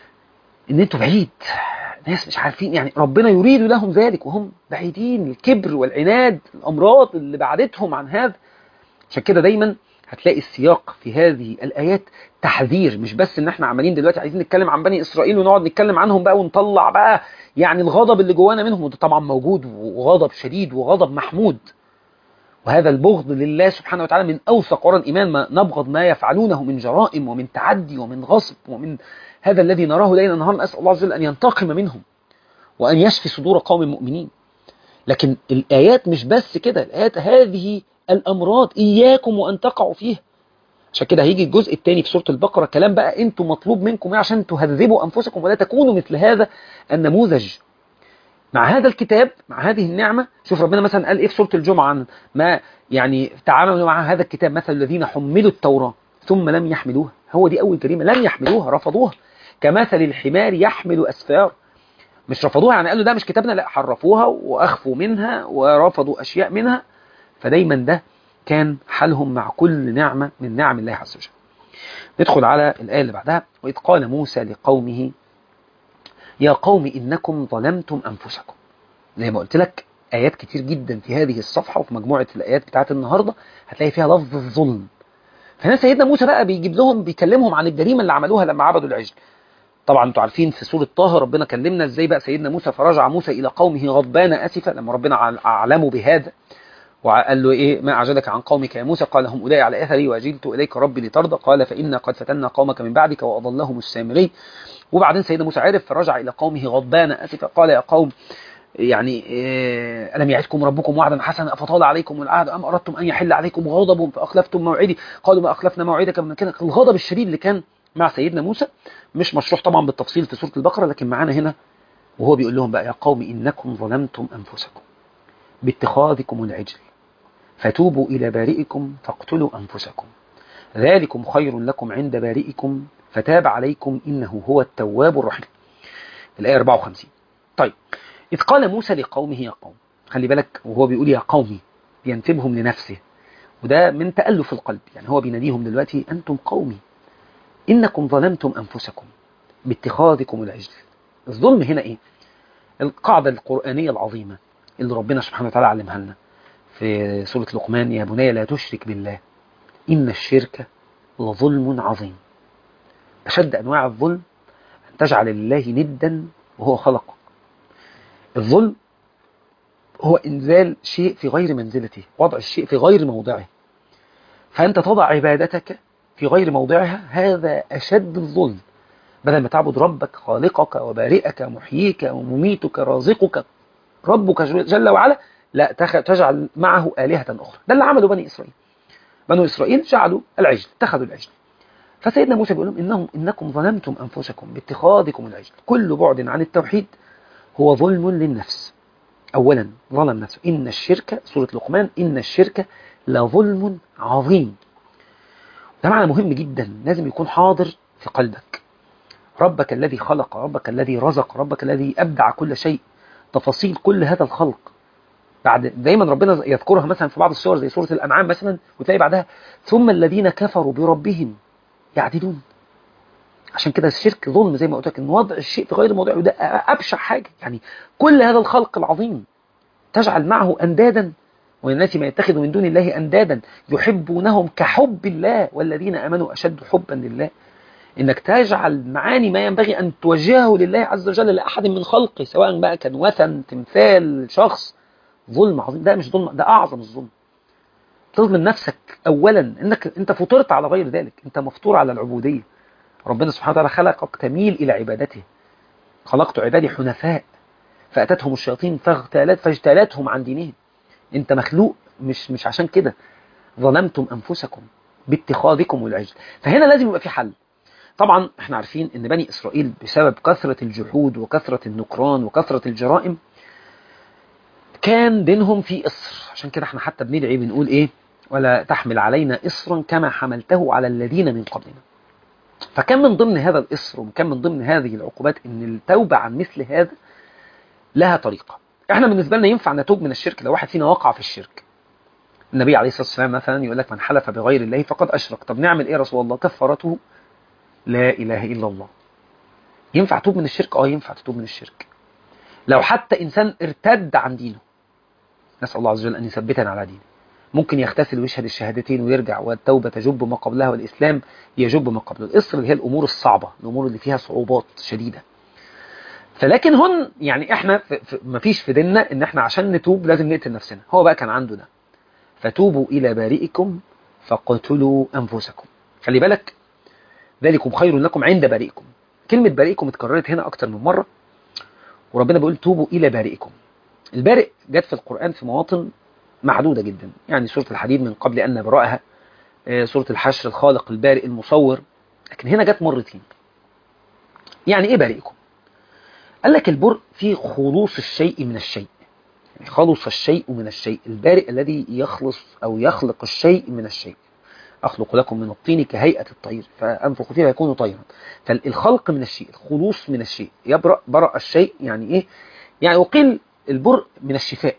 إن أنتوا بعيد ناس مش عارفين يعني ربنا يريد لهم ذلك وهم بعيدين الكبر والعناد الأمراض اللي بعدتهم عن هذا عشان كده دايما هتلاقي السياق في هذه الآيات تحذير مش بس ان احنا عمالين دلوقتي عايزين نتكلم عن بني إسرائيل ونقعد نتكلم عنهم بقى ونطلع بقى يعني الغضب اللي جوانا منهم وده طبعا موجود وغضب شديد وغضب محمود وهذا البغض لله سبحانه وتعالى من أوثق ورا الإيمان ما نبغض ما يفعلونه من جرائم ومن تعدي ومن غصب ومن هذا الذي نراه ليلا نهارا أسأل الله عز وجل أن ينتقم منهم وأن يشفي صدور قوم مؤمنين لكن الآيات مش بس كده الآيات هذه الأمراض إياكم وأن تقعوا فيها عشان كده هيجي الجزء الثاني في سورة البقرة كلام بقى انتم مطلوب منكم ايه عشان تهذبوا أنفسكم ولا تكونوا مثل هذا النموذج مع هذا الكتاب مع هذه النعمة شوف ربنا مثلا قال ايه في سورة الجمعة عن ما يعني تعاملوا مع هذا الكتاب مثل الذين حملوا التوراة ثم لم يحملوها هو دي أول جريمة لم يحملوها رفضوها كمثل الحمار يحمل أسفار مش رفضوها يعني قالوا ده مش كتابنا لا حرفوها وأخفوا منها ورفضوا أشياء منها فدايما ده كان حالهم مع كل نعمة من نعم الله عز وجل ندخل على الآية اللي بعدها وإذ قال موسى لقومه يا قوم إنكم ظلمتم أنفسكم زي ما قلت لك آيات كتير جدا في هذه الصفحة وفي مجموعة الآيات بتاعت النهاردة هتلاقي فيها لفظ الظلم فهنا سيدنا موسى بقى بيجيب لهم بيكلمهم عن الجريمة اللي عملوها لما عبدوا العجل طبعا انتوا عارفين في سورة طه ربنا كلمنا ازاي بقى سيدنا موسى فرجع موسى إلى قومه غضبان أسفا لما ربنا أعلموا بهذا وقال له إيه ما أعجلك عن قومك يا موسى قال هم أولئك على أثري وأجلت إليك ربي لترضى قال فإنا قد فتنا قومك من بعدك وأضلهم السامري وبعدين سيدنا موسى عرف فرجع إلى قومه غضبان أسفا قال يا قوم يعني إيه ألم يعدكم ربكم وعدا حسنا أفطال عليكم العهد أم أردتم أن يحل عليكم غضب فأخلفتم موعدي قالوا ما أخلفنا موعدك من كان الغضب الشديد اللي كان مع سيدنا موسى مش مشروح طبعا بالتفصيل في سورة البقرة لكن معانا هنا وهو بيقول لهم بقى يا قوم إنكم ظلمتم أنفسكم باتخاذكم العجل فتوبوا إلى بارئكم فاقتلوا أنفسكم ذلكم خير لكم عند بارئكم فتاب عليكم إنه هو التواب الرحيم الآية 54 طيب إذ قال موسى لقومه يا قوم خلي بالك وهو بيقول يا قومي بينسبهم لنفسه وده من تألف القلب يعني هو بيناديهم دلوقتي أنتم قومي إنكم ظلمتم أنفسكم باتخاذكم العجل الظلم هنا إيه القاعدة القرآنية العظيمة اللي ربنا سبحانه وتعالى علمها لنا في سورة لقمان يا بني لا تشرك بالله إن الشرك لظلم عظيم أشد أنواع الظلم أن تجعل لله ندا وهو خلقك الظلم هو إنزال شيء في غير منزلته وضع الشيء في غير موضعه فأنت تضع عبادتك في غير موضعها هذا أشد الظلم بدل ما تعبد ربك خالقك وبارئك محييك ومميتك رازقك ربك جل وعلا لا تجعل معه آلهة أخرى ده اللي عمله بني إسرائيل بنو إسرائيل جعلوا العجل اتخذوا العجل فسيدنا موسى بيقول لهم إنهم إنكم ظلمتم أنفسكم باتخاذكم العجل كل بعد عن التوحيد هو ظلم للنفس أولا ظلم نفسه إن الشرك سورة لقمان إن الشرك لظلم عظيم ده معنى مهم جدا لازم يكون حاضر في قلبك ربك الذي خلق ربك الذي رزق ربك الذي أبدع كل شيء تفاصيل كل هذا الخلق بعد دايما ربنا يذكرها مثلا في بعض السور زي سورة الأنعام مثلا وتلاقي بعدها ثم الذين كفروا بربهم يعدلون عشان كده الشرك ظلم زي ما قلت لك ان وضع الشيء في غير موضعه ده ابشع حاجه يعني كل هذا الخلق العظيم تجعل معه اندادا والناس ما يتخذ من دون الله اندادا يحبونهم كحب الله والذين امنوا اشد حبا لله انك تجعل معاني ما ينبغي ان توجهه لله عز وجل لاحد من خلقه سواء بقى كان وثن تمثال شخص ظلم عظيم ده مش ظلم ده اعظم الظلم تظلم نفسك اولا انك انت فطرت على غير ذلك انت مفطور على العبوديه ربنا سبحانه وتعالى خلقك تميل إلى عبادته خلقت عبادي حنفاء فأتتهم الشياطين فاغتالت فاجتالتهم عن دينهم انت مخلوق مش مش عشان كده ظلمتم أنفسكم باتخاذكم العجل فهنا لازم يبقى في حل طبعا احنا عارفين ان بني إسرائيل بسبب كثرة الجحود وكثرة النكران وكثرة الجرائم كان دينهم في إصر عشان كده احنا حتى بندعي بنقول ايه ولا تحمل علينا إصرا كما حملته على الذين من قبلنا فكان من ضمن هذا الإصر وكان من ضمن هذه العقوبات ان التوبة عن مثل هذا لها طريقة احنا بالنسبة لنا ينفع نتوب من الشرك لو واحد فينا وقع في الشرك النبي عليه الصلاة والسلام مثلا يقول لك من حلف بغير الله فقد أشرك طب نعمل ايه يا رسول الله كفارته لا إله إلا الله ينفع توب من الشرك اه ينفع تتوب من الشرك لو حتى إنسان ارتد عن دينه نسأل الله عز وجل أن يثبتنا على دينه ممكن يغتسل ويشهد الشهادتين ويرجع والتوبة تجب ما قبلها والإسلام يجب ما قبله الإصر اللي هي الأمور الصعبة الأمور اللي فيها صعوبات شديدة فلكن هن يعني احنا ما فيش في ديننا ان احنا عشان نتوب لازم نقتل نفسنا هو بقى كان عنده ده فتوبوا إلى بارئكم فاقتلوا أنفسكم خلي بالك ذلكم خير لكم عند بارئكم كلمة بارئكم اتكررت هنا أكتر من مرة وربنا بيقول توبوا إلى بارئكم البارئ جت في القرآن في مواطن معدودة جدا يعني سورة الحديد من قبل أن نبرأها سورة الحشر الخالق البارئ المصور لكن هنا جت مرتين يعني إيه بارئكم قال لك البرء فيه خلوص الشيء من الشيء يعني خلص الشيء من الشيء البارئ الذي يخلص أو يخلق الشيء من الشيء أخلق لكم من الطين كهيئة الطير فأنفخ فيها يكون طيرا فالخلق من الشيء الخلوص من الشيء يبرأ برأ الشيء يعني إيه يعني وقيل البرء من الشفاء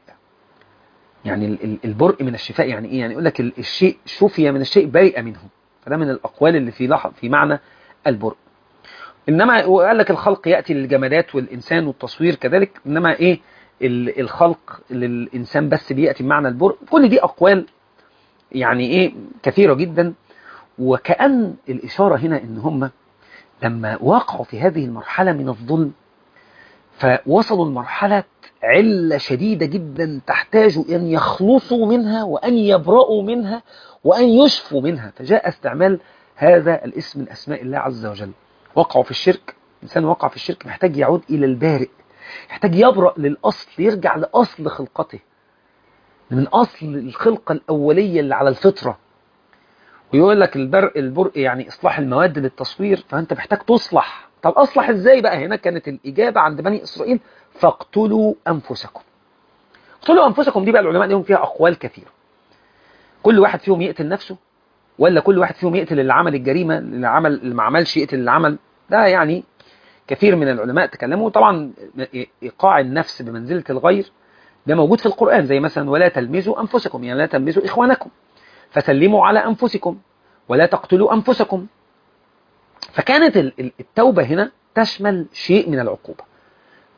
يعني البرء من الشفاء يعني إيه يعني يقول لك الشيء شفي من الشيء برئ منه فده من الأقوال اللي في لحظ في معنى البرء إنما وقال لك الخلق يأتي للجمادات والإنسان والتصوير كذلك إنما إيه الخلق للإنسان بس بيأتي بمعنى البرء كل دي أقوال يعني إيه كثيرة جدا وكأن الإشارة هنا إن هم لما وقعوا في هذه المرحلة من الظلم فوصلوا لمرحلة علة شديدة جدا تحتاج أن يخلصوا منها وأن يبرأوا منها وأن يشفوا منها فجاء استعمال هذا الاسم من أسماء الله عز وجل وقعوا في الشرك الإنسان وقع في الشرك محتاج يعود إلى البارئ يحتاج يبرأ للأصل يرجع لأصل خلقته من أصل الخلقة الأولية اللي على الفطرة ويقول لك البرء البرء يعني إصلاح المواد للتصوير فأنت محتاج تصلح طب أصلح إزاي بقى هنا كانت الإجابة عند بني إسرائيل فاقتلوا أنفسكم اقتلوا أنفسكم دي بقى العلماء لهم فيها أقوال كثيرة كل واحد فيهم يقتل نفسه ولا كل واحد فيهم يقتل اللي عمل الجريمة اللي عمل اللي ما عملش يقتل اللي عمل ده يعني كثير من العلماء تكلموا طبعا إيقاع النفس بمنزلة الغير ده موجود في القرآن زي مثلا ولا تلمزوا أنفسكم يعني لا تلمزوا إخوانكم فسلموا على أنفسكم ولا تقتلوا أنفسكم فكانت التوبة هنا تشمل شيء من العقوبة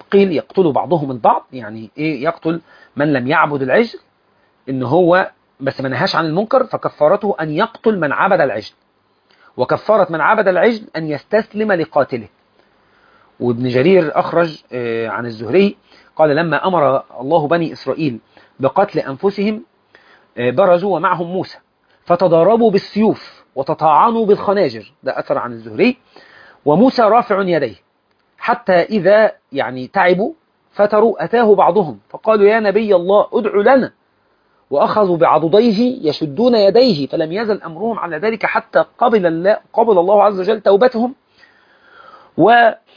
قيل يقتل بعضهم البعض يعني ايه يقتل من لم يعبد العجل ان هو بس ما نهاش عن المنكر فكفارته ان يقتل من عبد العجل وكفارة من عبد العجل ان يستسلم لقاتله وابن جرير اخرج آه، عن الزهري قال لما امر الله بني اسرائيل بقتل انفسهم آه، برزوا ومعهم موسى فتضاربوا بالسيوف وتطاعنوا بالخناجر ده اثر عن الزهري وموسى رافع يديه حتى إذا يعني تعبوا فتروا أتاه بعضهم فقالوا يا نبي الله ادع لنا وأخذوا بعضديه يشدون يديه فلم يزل أمرهم على ذلك حتى قبل الله, قبل الله عز وجل توبتهم و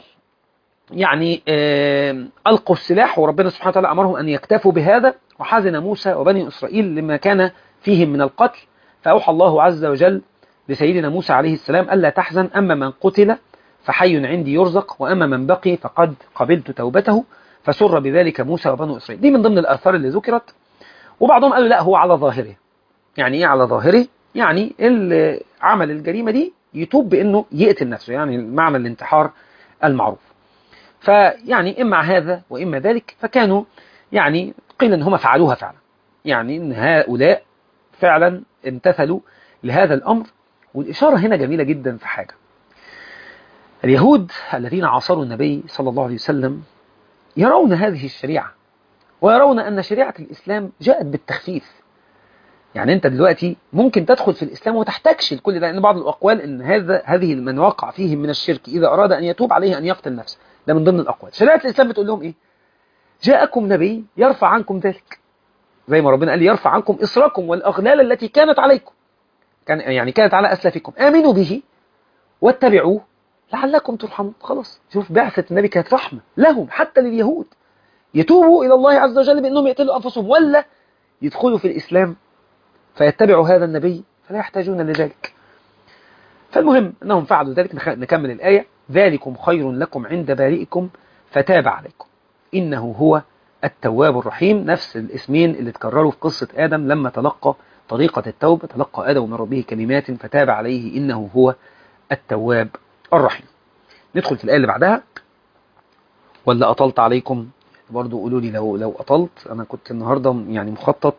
يعني آه، ألقوا السلاح وربنا سبحانه وتعالى أمرهم أن يكتفوا بهذا وحزن موسى وبني إسرائيل لما كان فيهم من القتل فأوحى الله عز وجل لسيدنا موسى عليه السلام ألا تحزن أما من قتل فحي عندي يرزق وأما من بقي فقد قبلت توبته فسر بذلك موسى وبنو إسرائيل دي من ضمن الآثار اللي ذكرت وبعضهم قالوا لا هو على ظاهره يعني إيه على ظاهره يعني اللي عمل الجريمة دي يتوب بأنه يقتل نفسه يعني معنى الانتحار المعروف فيعني إما هذا وإما ذلك فكانوا يعني قيل أن هم فعلوها فعلا يعني أن هؤلاء فعلا امتثلوا لهذا الأمر والإشارة هنا جميلة جدا في حاجة اليهود الذين عاصروا النبي صلى الله عليه وسلم يرون هذه الشريعة ويرون أن شريعة الإسلام جاءت بالتخفيف يعني أنت دلوقتي ممكن تدخل في الإسلام وتحتاجش لكل ده لأن بعض الأقوال أن هذا هذه من وقع فيهم من الشرك إذا أراد أن يتوب عليه أن يقتل نفسه ده من ضمن الأقوال شريعة الإسلام بتقول لهم إيه جاءكم نبي يرفع عنكم ذلك زي ما ربنا قال يرفع عنكم إصركم والأغلال التي كانت عليكم كان يعني كانت على أسلافكم آمنوا به واتبعوه لعلكم ترحمون خلاص شوف بعثة النبي كانت رحمة لهم حتى لليهود يتوبوا إلى الله عز وجل بأنهم يقتلوا أنفسهم ولا يدخلوا في الإسلام فيتبعوا هذا النبي فلا يحتاجون لذلك فالمهم أنهم فعلوا ذلك نخ- نكمل الآية ذلكم خير لكم عند بارئكم فتاب عليكم إنه هو التواب الرحيم نفس الاسمين اللي تكرروا في قصة آدم لما تلقى طريقة التوبة تلقى آدم من ربه كلمات فتاب عليه إنه هو التواب الرحيم ندخل في الآية اللي بعدها ولا أطلت عليكم برضو قولوا لي لو لو أطلت أنا كنت النهاردة يعني مخطط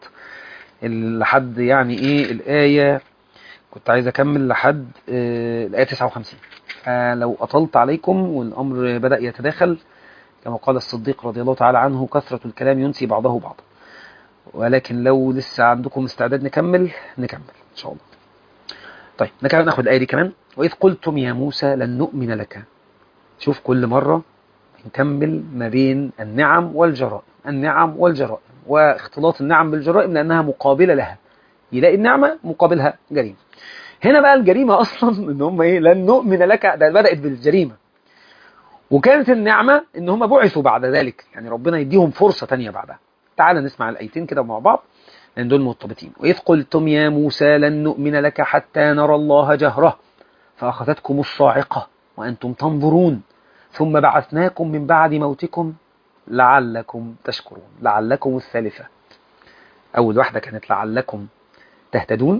لحد يعني إيه الآية كنت عايز أكمل لحد آه الآية 59 فلو أطلت عليكم والأمر بدأ يتداخل كما قال الصديق رضي الله تعالى عنه كثرة الكلام ينسي بعضه بعضا ولكن لو لسه عندكم استعداد نكمل نكمل إن شاء الله طيب نكمل ناخد الآية دي كمان وإذ قلتم يا موسى لن نؤمن لك شوف كل مرة نكمل ما بين النعم والجرائم النعم والجرائم واختلاط النعم بالجرائم لأنها مقابلة لها يلاقي النعمة مقابلها جريمة هنا بقى الجريمة أصلا إن هم إيه لن نؤمن لك ده بدأت بالجريمة وكانت النعمة إن هم بعثوا بعد ذلك يعني ربنا يديهم فرصة تانية بعدها تعال نسمع الآيتين كده مع بعض لأن دول مرتبطين وإذ قلتم يا موسى لن نؤمن لك حتى نرى الله جهرة فأخذتكم الصاعقة وأنتم تنظرون ثم بعثناكم من بعد موتكم لعلكم تشكرون لعلكم الثالثة أول واحدة كانت لعلكم تهتدون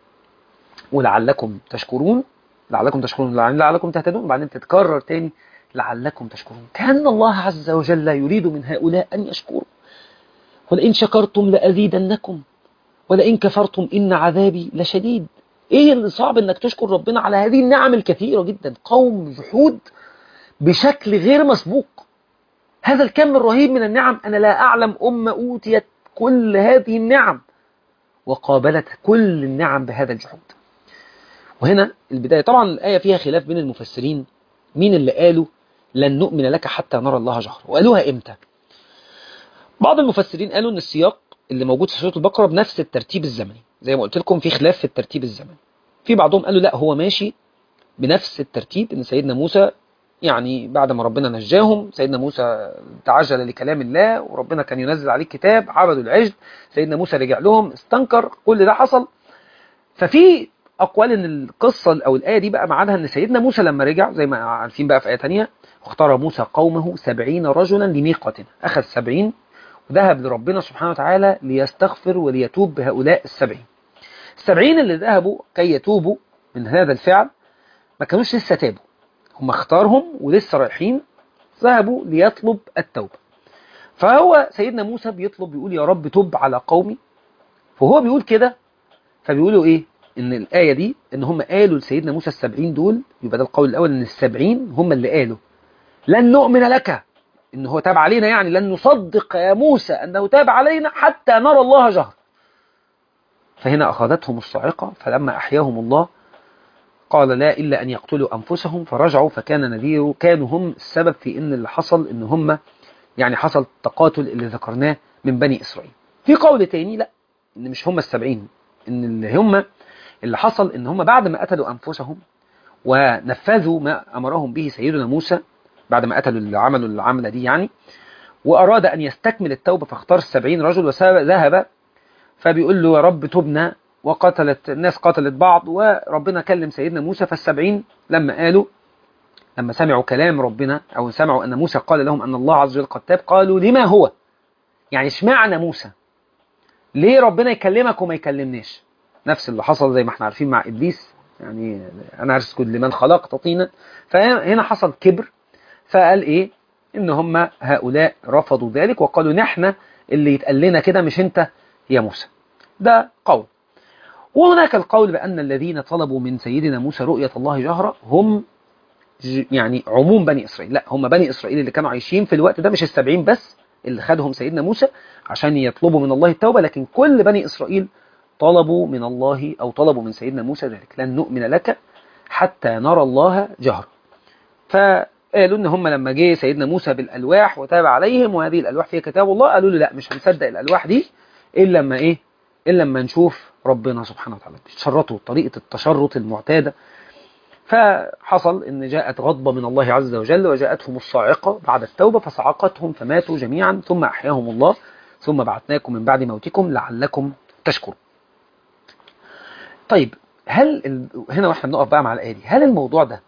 ولعلكم تشكرون لعلكم تشكرون لعلكم تهتدون وبعدين تتكرر تاني لعلكم تشكرون كأن الله عز وجل يريد من هؤلاء أن يشكروا ولئن شكرتم لأزيدنكم ولئن كفرتم إن عذابي لشديد إيه اللي صعب إنك تشكر ربنا على هذه النعم الكثيرة جدا قوم جحود بشكل غير مسبوق هذا الكم الرهيب من النعم أنا لا أعلم أمة أوتيت كل هذه النعم وقابلت كل النعم بهذا الجحود وهنا البداية طبعا الآية فيها خلاف بين المفسرين مين اللي قالوا لن نؤمن لك حتى نرى الله جهرا وقالوها إمتى بعض المفسرين قالوا ان السياق اللي موجود في سوره البقره بنفس الترتيب الزمني زي ما قلت لكم في خلاف في الترتيب الزمني في بعضهم قالوا لا هو ماشي بنفس الترتيب ان سيدنا موسى يعني بعد ما ربنا نجاهم سيدنا موسى تعجل لكلام الله وربنا كان ينزل عليه كتاب عبدوا العجل سيدنا موسى رجع لهم استنكر كل ده حصل ففي اقوال ان القصه او الايه دي بقى معناها ان سيدنا موسى لما رجع زي ما عارفين بقى في ايه ثانيه اختار موسى قومه سبعين رجلا لميقاتنا اخذ سبعين ذهب لربنا سبحانه وتعالى ليستغفر وليتوب بهؤلاء السبعين السبعين اللي ذهبوا كي يتوبوا من هذا الفعل ما كانوش لسه تابوا هم اختارهم ولسه رايحين ذهبوا ليطلب التوبة فهو سيدنا موسى بيطلب بيقول يا رب تب على قومي فهو بيقول كده فبيقولوا ايه ان الآية دي ان هم قالوا لسيدنا موسى السبعين دول يبقى ده القول الأول ان السبعين هم اللي قالوا لن نؤمن لك ان هو تاب علينا يعني لن نصدق يا موسى انه تاب علينا حتى نرى الله جهر فهنا أخذتهم الصاعقة فلما أحياهم الله قال لا إلا أن يقتلوا أنفسهم فرجعوا فكان نذير كانوا هم السبب في إن اللي حصل إن هم يعني حصل تقاتل اللي ذكرناه من بني إسرائيل في قول تاني لا إن مش هم السبعين إن اللي هم اللي حصل إن هم بعد ما قتلوا أنفسهم ونفذوا ما أمرهم به سيدنا موسى بعد ما قتلوا اللي عملوا العملة دي يعني وأراد أن يستكمل التوبة فاختار السبعين رجل وذهب فبيقول له يا رب تبنا وقتلت الناس قتلت بعض وربنا كلم سيدنا موسى فالسبعين لما قالوا لما سمعوا كلام ربنا أو سمعوا أن موسى قال لهم أن الله عز وجل قد تاب قالوا لما هو يعني اشمعنى موسى ليه ربنا يكلمك وما يكلمناش نفس اللي حصل زي ما احنا عارفين مع إبليس يعني أنا أسجد لمن خلقت طينا فهنا حصل كبر فقال إيه إن هم هؤلاء رفضوا ذلك وقالوا نحن اللي يتقال لنا كده مش أنت يا موسى ده قول وهناك القول بأن الذين طلبوا من سيدنا موسى رؤية الله جهرة هم يعني عموم بني إسرائيل لا هم بني إسرائيل اللي كانوا عايشين في الوقت ده مش السبعين بس اللي خدهم سيدنا موسى عشان يطلبوا من الله التوبة لكن كل بني إسرائيل طلبوا من الله أو طلبوا من سيدنا موسى ذلك لن نؤمن لك حتى نرى الله جهرة فقالوا ان هم لما جه سيدنا موسى بالألواح وتاب عليهم وهذه الألواح فيها كتاب الله قالوا له لا مش هنصدق الألواح دي إلا لما إيه إلا لما نشوف ربنا سبحانه وتعالى بيتشرطوا طريقة التشرط المعتادة فحصل ان جاءت غضبة من الله عز وجل وجاءتهم الصاعقة بعد التوبة فصعقتهم فماتوا جميعا ثم أحياهم الله ثم بعثناكم من بعد موتكم لعلكم تشكرون طيب هل ال... هنا واحنا بنقف بقى مع الآية دي هل الموضوع ده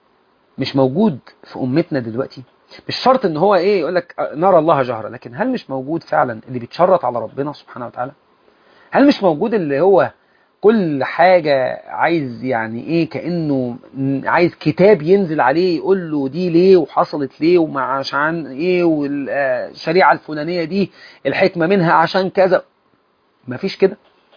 مش موجود في أمتنا دلوقتي مش شرط ان هو ايه يقول لك نرى الله جهرا لكن هل مش موجود فعلا اللي بيتشرط على ربنا سبحانه وتعالى هل مش موجود اللي هو كل حاجة عايز يعني ايه كأنه عايز كتاب ينزل عليه يقول له دي ليه وحصلت ليه وعشان ايه والشريعة الفلانية دي الحكمة منها عشان كذا مفيش كده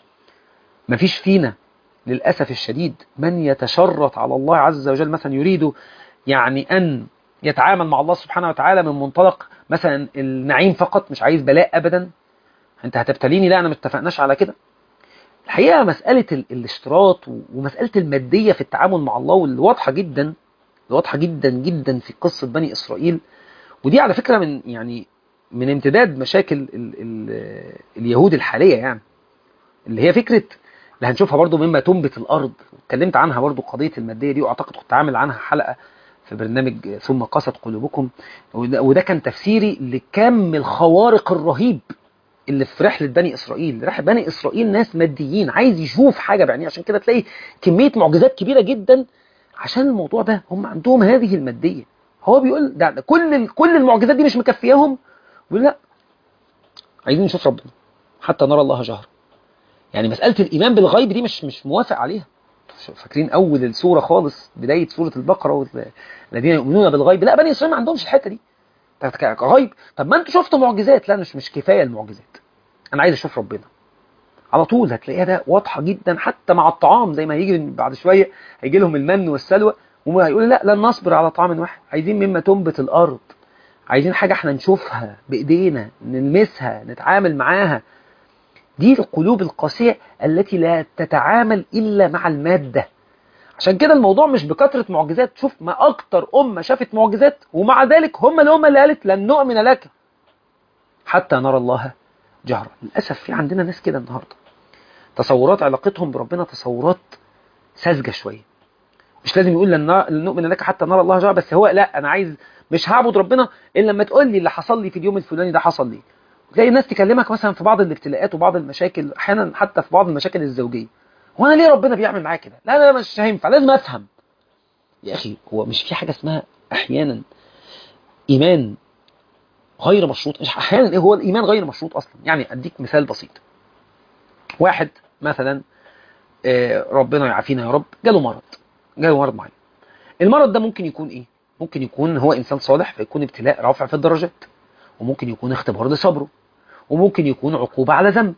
مفيش فينا للأسف الشديد من يتشرط على الله عز وجل مثلا يريد يعني أن يتعامل مع الله سبحانه وتعالى من منطلق مثلا النعيم فقط مش عايز بلاء أبدا انت هتبتليني لا انا ما اتفقناش على كده الحقيقة مسألة الاشتراط ومسألة المادية في التعامل مع الله واللي واضحة جدا واضحة جدا جدا في قصة بني إسرائيل ودي على فكرة من يعني من امتداد مشاكل ال ال اليهود الحالية يعني اللي هي فكرة اللي هنشوفها برضو مما تنبت الأرض اتكلمت عنها برضو قضية المادية دي وأعتقد كنت عامل عنها حلقة في برنامج ثم قست قلوبكم وده كان تفسيري لكم الخوارق الرهيب اللي في رحلة بني إسرائيل رحلة بني إسرائيل ناس ماديين عايز يشوف حاجة بعينيه عشان كده تلاقي كمية معجزات كبيرة جدا عشان الموضوع ده هم عندهم هذه المادية هو بيقول ده, ده كل كل المعجزات دي مش مكفياهم بيقول لا عايزين نشوف ربنا حتى نرى الله جهر يعني مسألة الإيمان بالغيب دي مش مش موافق عليها فاكرين أول السورة خالص بداية سورة البقرة الذين يؤمنون بالغيب لا بني إسرائيل ما عندهمش الحتة دي غيب طب ما انتوا شفتوا معجزات لا مش مش كفايه المعجزات انا عايز اشوف ربنا على طول هتلاقيها ده واضحه جدا حتى مع الطعام زي ما هيجي بعد شويه هيجي لهم المن والسلوى وما هيقولوا لا لن نصبر على طعام واحد عايزين مما تنبت الارض عايزين حاجه احنا نشوفها بايدينا نلمسها نتعامل معاها دي القلوب القاسيه التي لا تتعامل الا مع الماده عشان كده الموضوع مش بكثرة معجزات شوف ما أكتر أمة شافت معجزات ومع ذلك هم الأمة اللي قالت لن نؤمن لك حتى نرى الله جهرا للأسف في عندنا ناس كده النهاردة تصورات علاقتهم بربنا تصورات ساذجة شوية مش لازم يقول لن نؤمن لك حتى نرى الله جهرا بس هو لا أنا عايز مش هعبد ربنا إلا لما تقول لي اللي حصل لي في اليوم الفلاني ده حصل لي تلاقي الناس تكلمك مثلا في بعض الابتلاءات وبعض المشاكل أحيانا حتى في بعض المشاكل الزوجية هو انا ليه ربنا بيعمل معايا كده لا لا مش هينفع لازم افهم يا اخي هو مش في حاجه اسمها احيانا ايمان غير مشروط مش احيانا ايه هو الايمان غير مشروط اصلا يعني اديك مثال بسيط واحد مثلا ربنا يعافينا يا رب جاله مرض جاله مرض معين المرض ده ممكن يكون ايه ممكن يكون هو انسان صالح فيكون ابتلاء رافع في الدرجات وممكن يكون اختبار لصبره وممكن يكون عقوبة على ذنب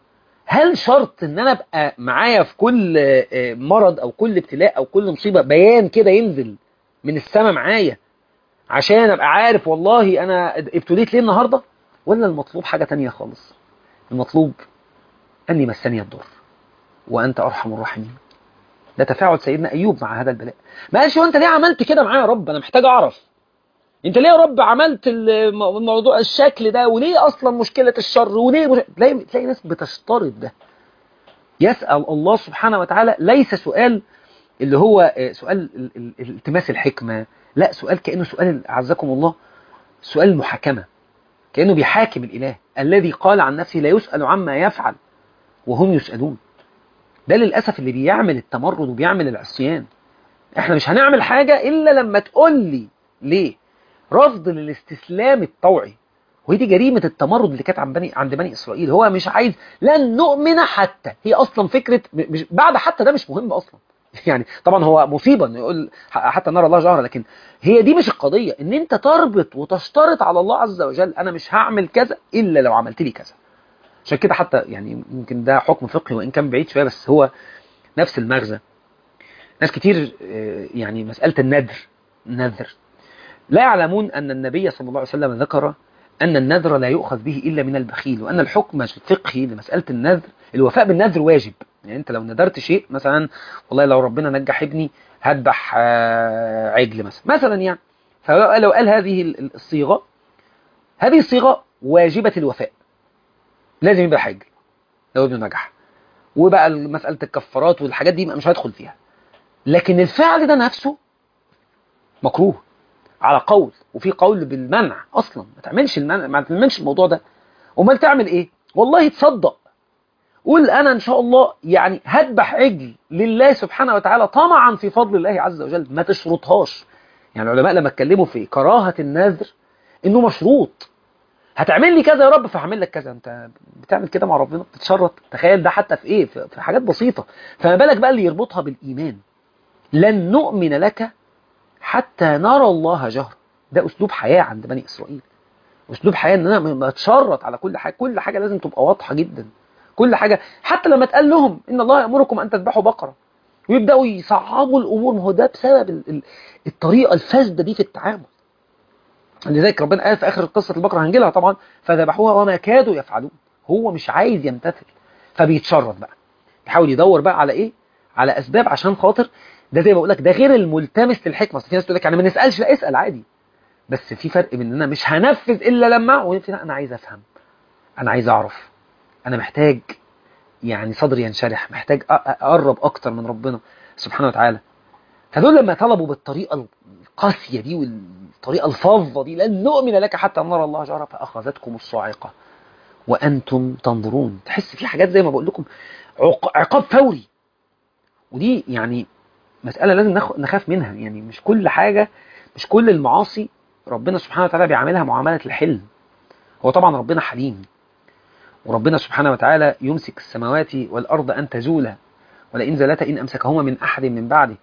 هل شرط ان انا ابقى معايا في كل مرض او كل ابتلاء او كل مصيبة بيان كده ينزل من السماء معايا عشان ابقى عارف والله انا ابتليت ليه النهاردة ولا المطلوب حاجة تانية خالص المطلوب اني مسني الضر وانت ارحم الراحمين ده تفاعل سيدنا ايوب مع هذا البلاء ما قالش انت ليه عملت كده معايا يا رب انا محتاج اعرف انت ليه يا رب عملت الموضوع الشكل ده وليه اصلا مشكلة الشر وليه مش... تلاقي تلاقي ناس بتشترط ده يسأل الله سبحانه وتعالى ليس سؤال اللي هو سؤال التماس الحكمة لا سؤال كأنه سؤال أعزكم الله سؤال المحاكمة كأنه بيحاكم الإله الذي قال عن نفسه لا يسأل عما يفعل وهم يسألون ده للأسف اللي بيعمل التمرد وبيعمل العصيان احنا مش هنعمل حاجة إلا لما تقول لي ليه رفض للاستسلام الطوعي وهي دي جريمة التمرد اللي كانت عند بني عند بني إسرائيل هو مش عايز لن نؤمن حتى هي أصلا فكرة مش بعد حتى ده مش مهم أصلا يعني طبعا هو مصيبة انه يقول حتى نرى الله جهرا لكن هي دي مش القضية ان انت تربط وتشترط على الله عز وجل انا مش هعمل كذا الا لو عملت لي كذا عشان كده حتى يعني يمكن ده حكم فقهي وان كان بعيد شوية بس هو نفس المغزى ناس كتير يعني مسألة النذر النذر لا يعلمون أن النبي صلى الله عليه وسلم ذكر أن النذر لا يؤخذ به إلا من البخيل وأن الحكم الفقهي لمسألة النذر الوفاء بالنذر واجب يعني أنت لو نذرت شيء مثلا والله لو ربنا نجح ابني هذبح عجل مثلا مثلا يعني فلو قال هذه الصيغة هذه الصيغة واجبة الوفاء لازم يبقى حاجة لو ابنه نجح وبقى مسألة الكفارات والحاجات دي مش هيدخل فيها لكن الفعل ده نفسه مكروه على قول وفي قول بالمنع اصلا ما تعملش المنع ما تعملش الموضوع ده امال تعمل ايه والله تصدق قول انا ان شاء الله يعني هذبح عجل لله سبحانه وتعالى طمعا في فضل الله عز وجل ما تشرطهاش يعني العلماء لما اتكلموا في كراهه النذر انه مشروط هتعمل لي كذا يا رب فهعمل لك كذا انت بتعمل كده مع ربنا بتشرط تخيل ده حتى في ايه في حاجات بسيطه فما بالك بقى اللي يربطها بالايمان لن نؤمن لك حتى نرى الله جهرا ده اسلوب حياة عند بني اسرائيل اسلوب حياة ان انا بتشرط على كل حاجة كل حاجة لازم تبقى واضحة جدا كل حاجة حتى لما تقال لهم ان الله يأمركم ان تذبحوا بقرة ويبدأوا يصعبوا الامور ما هو ده بسبب الطريقة الفاسدة دي في التعامل لذلك ربنا قال في اخر قصة البقرة هنجيلها طبعا فذبحوها وما كادوا يفعلون هو مش عايز يمتثل فبيتشرط بقى يحاول يدور بقى على ايه على اسباب عشان خاطر ده زي ما بقول لك ده غير الملتمس للحكمه في ناس تقول لك يعني ما نسالش لا اسال عادي بس في فرق بين ان انا مش هنفذ الا لما وفي لا انا عايز افهم انا عايز اعرف انا محتاج يعني صدري ينشرح محتاج اقرب اكتر من ربنا سبحانه وتعالى فدول لما طلبوا بالطريقه القاسيه دي والطريقه الفظه دي لن نؤمن لك حتى نرى الله جهرا فاخذتكم الصاعقه وانتم تنظرون تحس في حاجات زي ما بقول لكم عقاب فوري ودي يعني مسألة لازم نخاف منها يعني مش كل حاجة مش كل المعاصي ربنا سبحانه وتعالى بيعملها معاملة الحلم هو طبعا ربنا حليم وربنا سبحانه وتعالى يمسك السماوات والأرض أن تزولا ولئن زالتا إن أمسكهما من أحد من بعده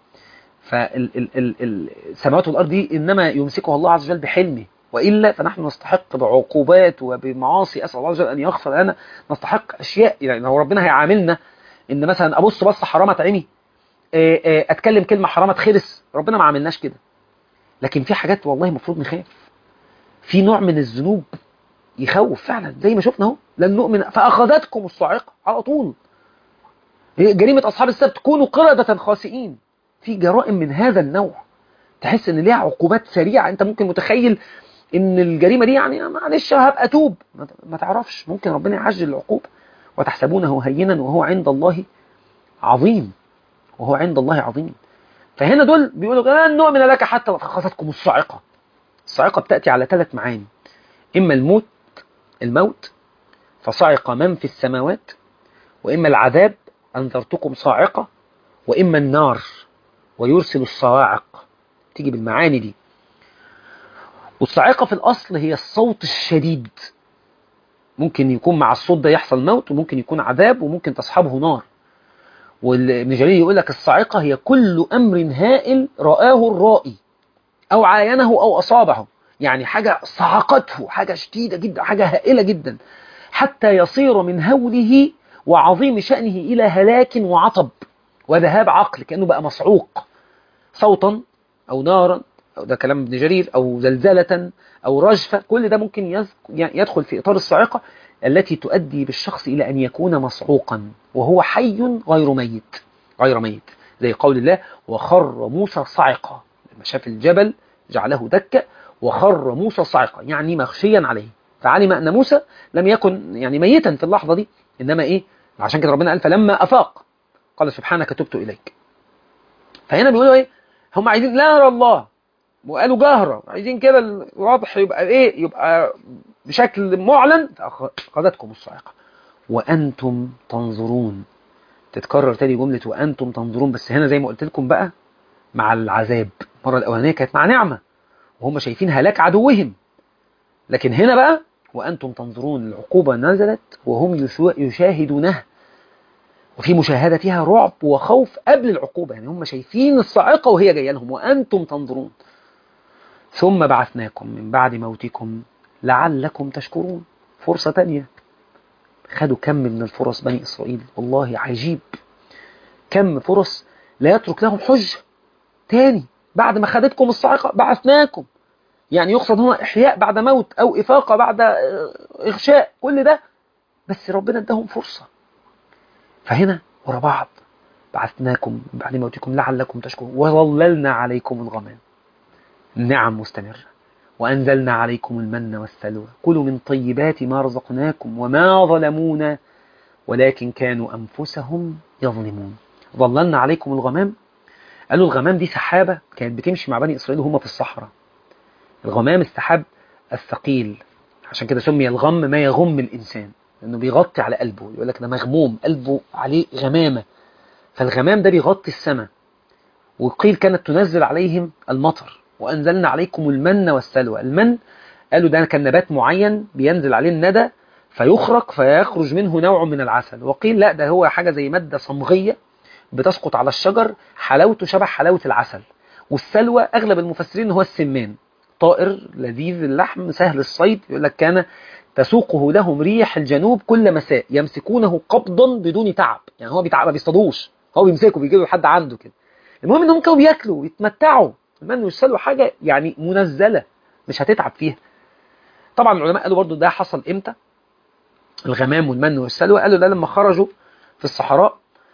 فالسماوات والأرض دي إنما يمسكها الله عز وجل بحلمه وإلا فنحن نستحق بعقوبات وبمعاصي أسأل الله عز وجل أن يغفر لنا نستحق أشياء يعني لو ربنا هيعاملنا إن مثلا أبص بص حرام أتعمي اتكلم كلمة حرام اتخرس ربنا ما عملناش كده لكن في حاجات والله المفروض نخاف في نوع من الذنوب يخوف فعلا زي ما شفنا اهو لن نؤمن فاخذتكم الصاعقه على طول جريمه اصحاب السبت كونوا قرده خاسئين في جرائم من هذا النوع تحس ان ليها عقوبات سريعه انت ممكن متخيل ان الجريمه دي يعني معلش هبقى توب ما تعرفش ممكن ربنا يعجل العقوبه وتحسبونه هينا وهو عند الله عظيم وهو عند الله عظيم فهنا دول بيقولوا لن نؤمن لك حتى فأخذتكم الصاعقة الصاعقة بتأتي على ثلاث معاني إما الموت الموت فصعق من في السماوات وإما العذاب أنذرتكم صاعقة وإما النار ويرسل الصواعق تيجي بالمعاني دي والصاعقة في الأصل هي الصوت الشديد ممكن يكون مع الصوت ده يحصل موت وممكن يكون عذاب وممكن تصحبه نار وابن جرير يقول لك الصاعقة هي كل أمر هائل رآه الرائي أو عاينه أو أصابه يعني حاجة صعقته حاجة شديدة جدا حاجة هائلة جدا حتى يصير من هوله وعظيم شأنه إلى هلاك وعطب وذهاب عقل كأنه بقى مصعوق صوتا أو نارا أو ده كلام ابن جرير أو زلزلة أو رجفة كل ده ممكن يدخل في إطار الصاعقة التي تؤدي بالشخص إلى أن يكون مصعوقا وهو حي غير ميت غير ميت زي قول الله وخر موسى صعقا لما شاف الجبل جعله دكة وخر موسى صعقا يعني مغشيا عليه فعلم أن موسى لم يكن يعني ميتا في اللحظة دي إنما إيه عشان كده ربنا قال فلما أفاق قال سبحانك تبت إليك فهنا بيقولوا إيه هم عايزين لا يرى الله وقالوا جهرة عايزين كده الواضح يبقى إيه يبقى بشكل معلن فأخذتكم الصاعقة وأنتم تنظرون تتكرر تاني جملة وأنتم تنظرون بس هنا زي ما قلت لكم بقى مع العذاب المرة الأولانية كانت مع نعمة وهم شايفين هلاك عدوهم لكن هنا بقى وأنتم تنظرون العقوبة نزلت وهم يشاهدونها وفي مشاهدتها رعب وخوف قبل العقوبة يعني هم شايفين الصاعقة وهي جاية لهم وأنتم تنظرون ثم بعثناكم من بعد موتكم لعلكم تشكرون فرصة تانية خدوا كم من الفرص بني إسرائيل والله عجيب كم فرص لا يترك لهم حجة تاني بعد ما خدتكم الصاعقة بعثناكم يعني يقصد هنا إحياء بعد موت أو إفاقة بعد إغشاء كل ده بس ربنا اداهم فرصة فهنا ورا بعض بعثناكم من بعد موتكم لعلكم تشكرون وظللنا عليكم الغمام النعم مستمرة وأنزلنا عليكم المن والسلوى كلوا من طيبات ما رزقناكم وما ظلمونا ولكن كانوا أنفسهم يظلمون ظللنا عليكم الغمام قالوا الغمام دي سحابة كانت بتمشي مع بني إسرائيل وهم في الصحراء الغمام السحاب الثقيل عشان كده سمي الغم ما يغم الإنسان لأنه بيغطي على قلبه يقول لك ده مغموم قلبه عليه غمامة فالغمام ده بيغطي السماء وقيل كانت تنزل عليهم المطر وأنزلنا عليكم المن والسلوى المن قالوا ده كان نبات معين بينزل عليه الندى فيخرق فيخرج منه نوع من العسل وقيل لا ده هو حاجة زي مادة صمغية بتسقط على الشجر حلاوته شبه حلاوة العسل والسلوى أغلب المفسرين هو السمان طائر لذيذ اللحم سهل الصيد يقول لك كان تسوقه لهم ريح الجنوب كل مساء يمسكونه قبضا بدون تعب يعني هو بيتعب ما بيصطادوش هو بيمسكه بيجيبه لحد عنده كده المهم انهم كانوا بياكلوا ويتمتعوا المن والسلوى حاجة يعني منزلة مش هتتعب فيها طبعا العلماء قالوا برضو ده حصل امتى الغمام والمن والسلوى قالوا ده لما خرجوا في الصحراء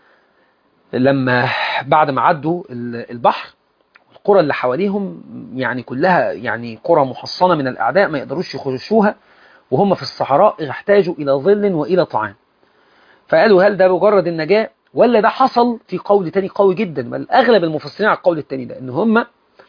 لما بعد ما عدوا البحر القرى اللي حواليهم يعني كلها يعني قرى محصنة من الأعداء ما يقدروش يخشوها وهم في الصحراء احتاجوا إلى ظل وإلى طعام فقالوا هل ده مجرد النجاة ولا ده حصل في قول تاني قوي جدا بل أغلب المفسرين على القول التاني ده إن هم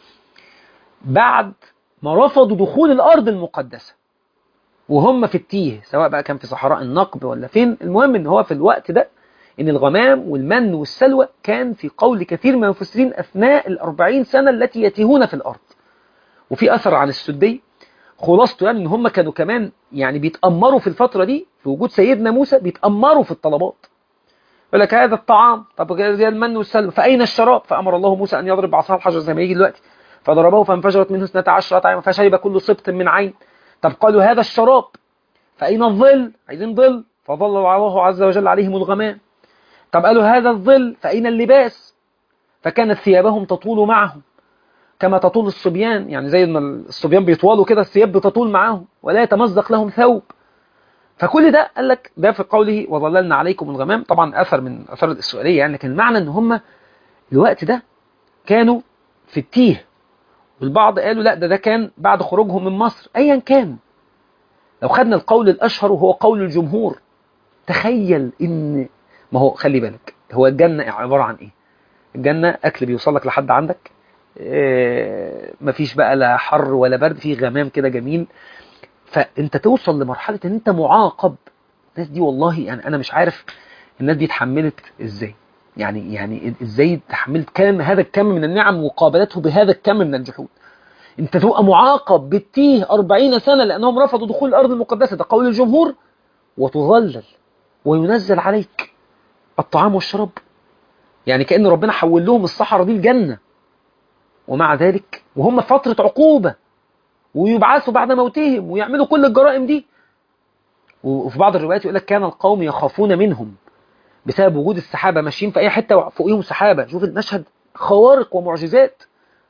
بعد ما رفضوا دخول الأرض المقدسة وهم في التيه سواء بقى كان في صحراء النقب ولا فين المهم إن هو في الوقت ده إن الغمام والمن والسلوى كان في قول كثير من المفسرين أثناء الأربعين سنة التي يتيهون في الأرض وفي أثر عن السدي خلاصته يعني إن هم كانوا كمان يعني بيتأمروا في الفترة دي في وجود سيدنا موسى بيتأمروا في الطلبات يقول لك هذا الطعام طب زي المن والسلوى فأين الشراب فأمر الله موسى أن يضرب بعصاه الحجر زي ما يجي دلوقتي فضربه فانفجرت منه اثنتا عشرة عين فشرب كل سبط من عين طب قالوا هذا الشراب فأين الظل عايزين ظل فظل الله عز وجل عليهم الغمام طب قالوا هذا الظل فأين اللباس فكانت ثيابهم تطول معهم كما تطول الصبيان يعني زي ما الصبيان بيطولوا كده الثياب بتطول معهم ولا يتمزق لهم ثوب فكل ده قال لك ده في قوله وظللنا عليكم الغمام طبعا أثر من أثر الإسرائيلية يعني لكن المعنى ان هم الوقت ده كانوا في التيه والبعض قالوا لا ده ده كان بعد خروجهم من مصر ايا كان لو خدنا القول الأشهر وهو قول الجمهور تخيل ان ما هو خلي بالك هو الجنة عبارة عن ايه الجنة اكل بيوصلك لحد عندك إيه مفيش بقى لا حر ولا برد في غمام كده جميل فانت توصل لمرحلة ان انت معاقب الناس دي والله يعني انا مش عارف الناس دي اتحملت ازاي يعني يعني ازاي تحملت كم هذا الكم من النعم وقابلته بهذا الكم من الجحود انت تبقى معاقب بالتيه 40 سنة لانهم رفضوا دخول الارض المقدسة ده قول الجمهور وتظلل وينزل عليك الطعام والشراب يعني كأن ربنا حول لهم الصحراء دي الجنة ومع ذلك وهم في فترة عقوبة ويبعثوا بعد موتهم ويعملوا كل الجرائم دي وفي بعض الروايات يقول لك كان القوم يخافون منهم بسبب وجود السحابة ماشيين في أي حتة فوقيهم سحابة شوف المشهد خوارق ومعجزات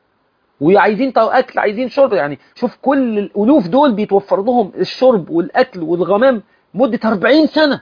وعايزين أكل عايزين شرب يعني شوف كل الألوف دول بيتوفر لهم الشرب والأكل والغمام مدة 40 سنة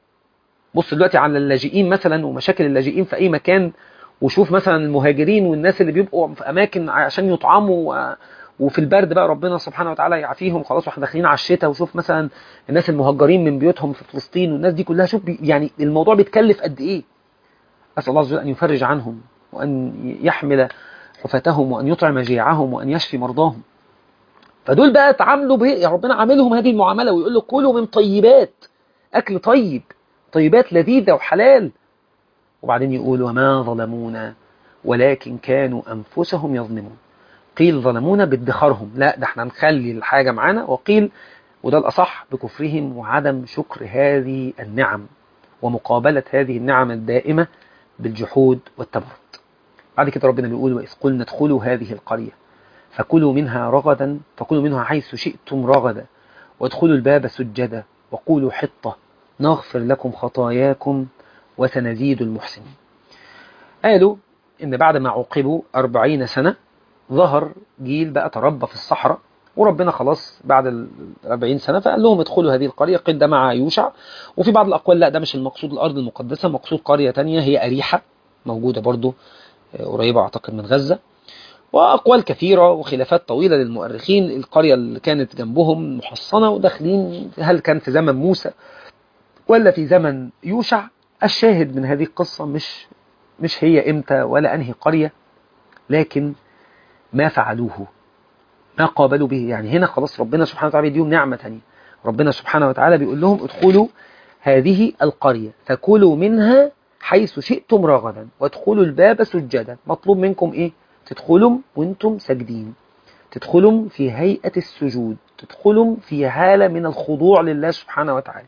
بص دلوقتي على اللاجئين مثلا ومشاكل اللاجئين في أي مكان وشوف مثلا المهاجرين والناس اللي بيبقوا في أماكن عشان يطعموا وفي البرد بقى ربنا سبحانه وتعالى يعافيهم خلاص واحنا داخلين على الشتاء وشوف مثلا الناس المهجرين من بيوتهم في فلسطين والناس دي كلها شوف يعني الموضوع بيتكلف قد ايه اسال الله عز وجل ان يفرج عنهم وان يحمل حفاتهم وان يطعم جيعهم وان يشفي مرضاهم فدول بقى اتعاملوا به يا ربنا عاملهم هذه المعامله ويقول له كلوا من طيبات اكل طيب طيبات لذيذه وحلال وبعدين يقول وما ظلمونا ولكن كانوا انفسهم يظلمون قيل ظلمونا بادخارهم لا ده احنا نخلي الحاجة معانا وقيل وده الأصح بكفرهم وعدم شكر هذه النعم ومقابلة هذه النعم الدائمة بالجحود والتمرد بعد كده ربنا بيقول وإذ قلنا ادخلوا هذه القرية فكلوا منها رغدا فكلوا منها حيث شئتم رغدا وادخلوا الباب سجدا وقولوا حطة نغفر لكم خطاياكم وسنزيد المحسنين قالوا إن بعد ما عوقبوا أربعين سنة ظهر جيل بقى تربى في الصحراء وربنا خلاص بعد ال 40 سنة فقال لهم ادخلوا هذه القرية قيل ده مع يوشع وفي بعض الأقوال لا ده مش المقصود الأرض المقدسة مقصود قرية تانية هي أريحة موجودة برضو قريبة أعتقد من غزة وأقوال كثيرة وخلافات طويلة للمؤرخين القرية اللي كانت جنبهم محصنة وداخلين هل كان في زمن موسى ولا في زمن يوشع الشاهد من هذه القصة مش مش هي إمتى ولا أنهي قرية لكن ما فعلوه ما قابلوا به يعني هنا خلاص ربنا سبحانه وتعالى بيديهم نعمة تانية ربنا سبحانه وتعالى بيقول لهم ادخلوا هذه القرية فكلوا منها حيث شئتم رغدا وادخلوا الباب سجدا مطلوب منكم ايه تدخلوا وانتم ساجدين تدخلوا في هيئة السجود تدخلوا في حالة من الخضوع لله سبحانه وتعالى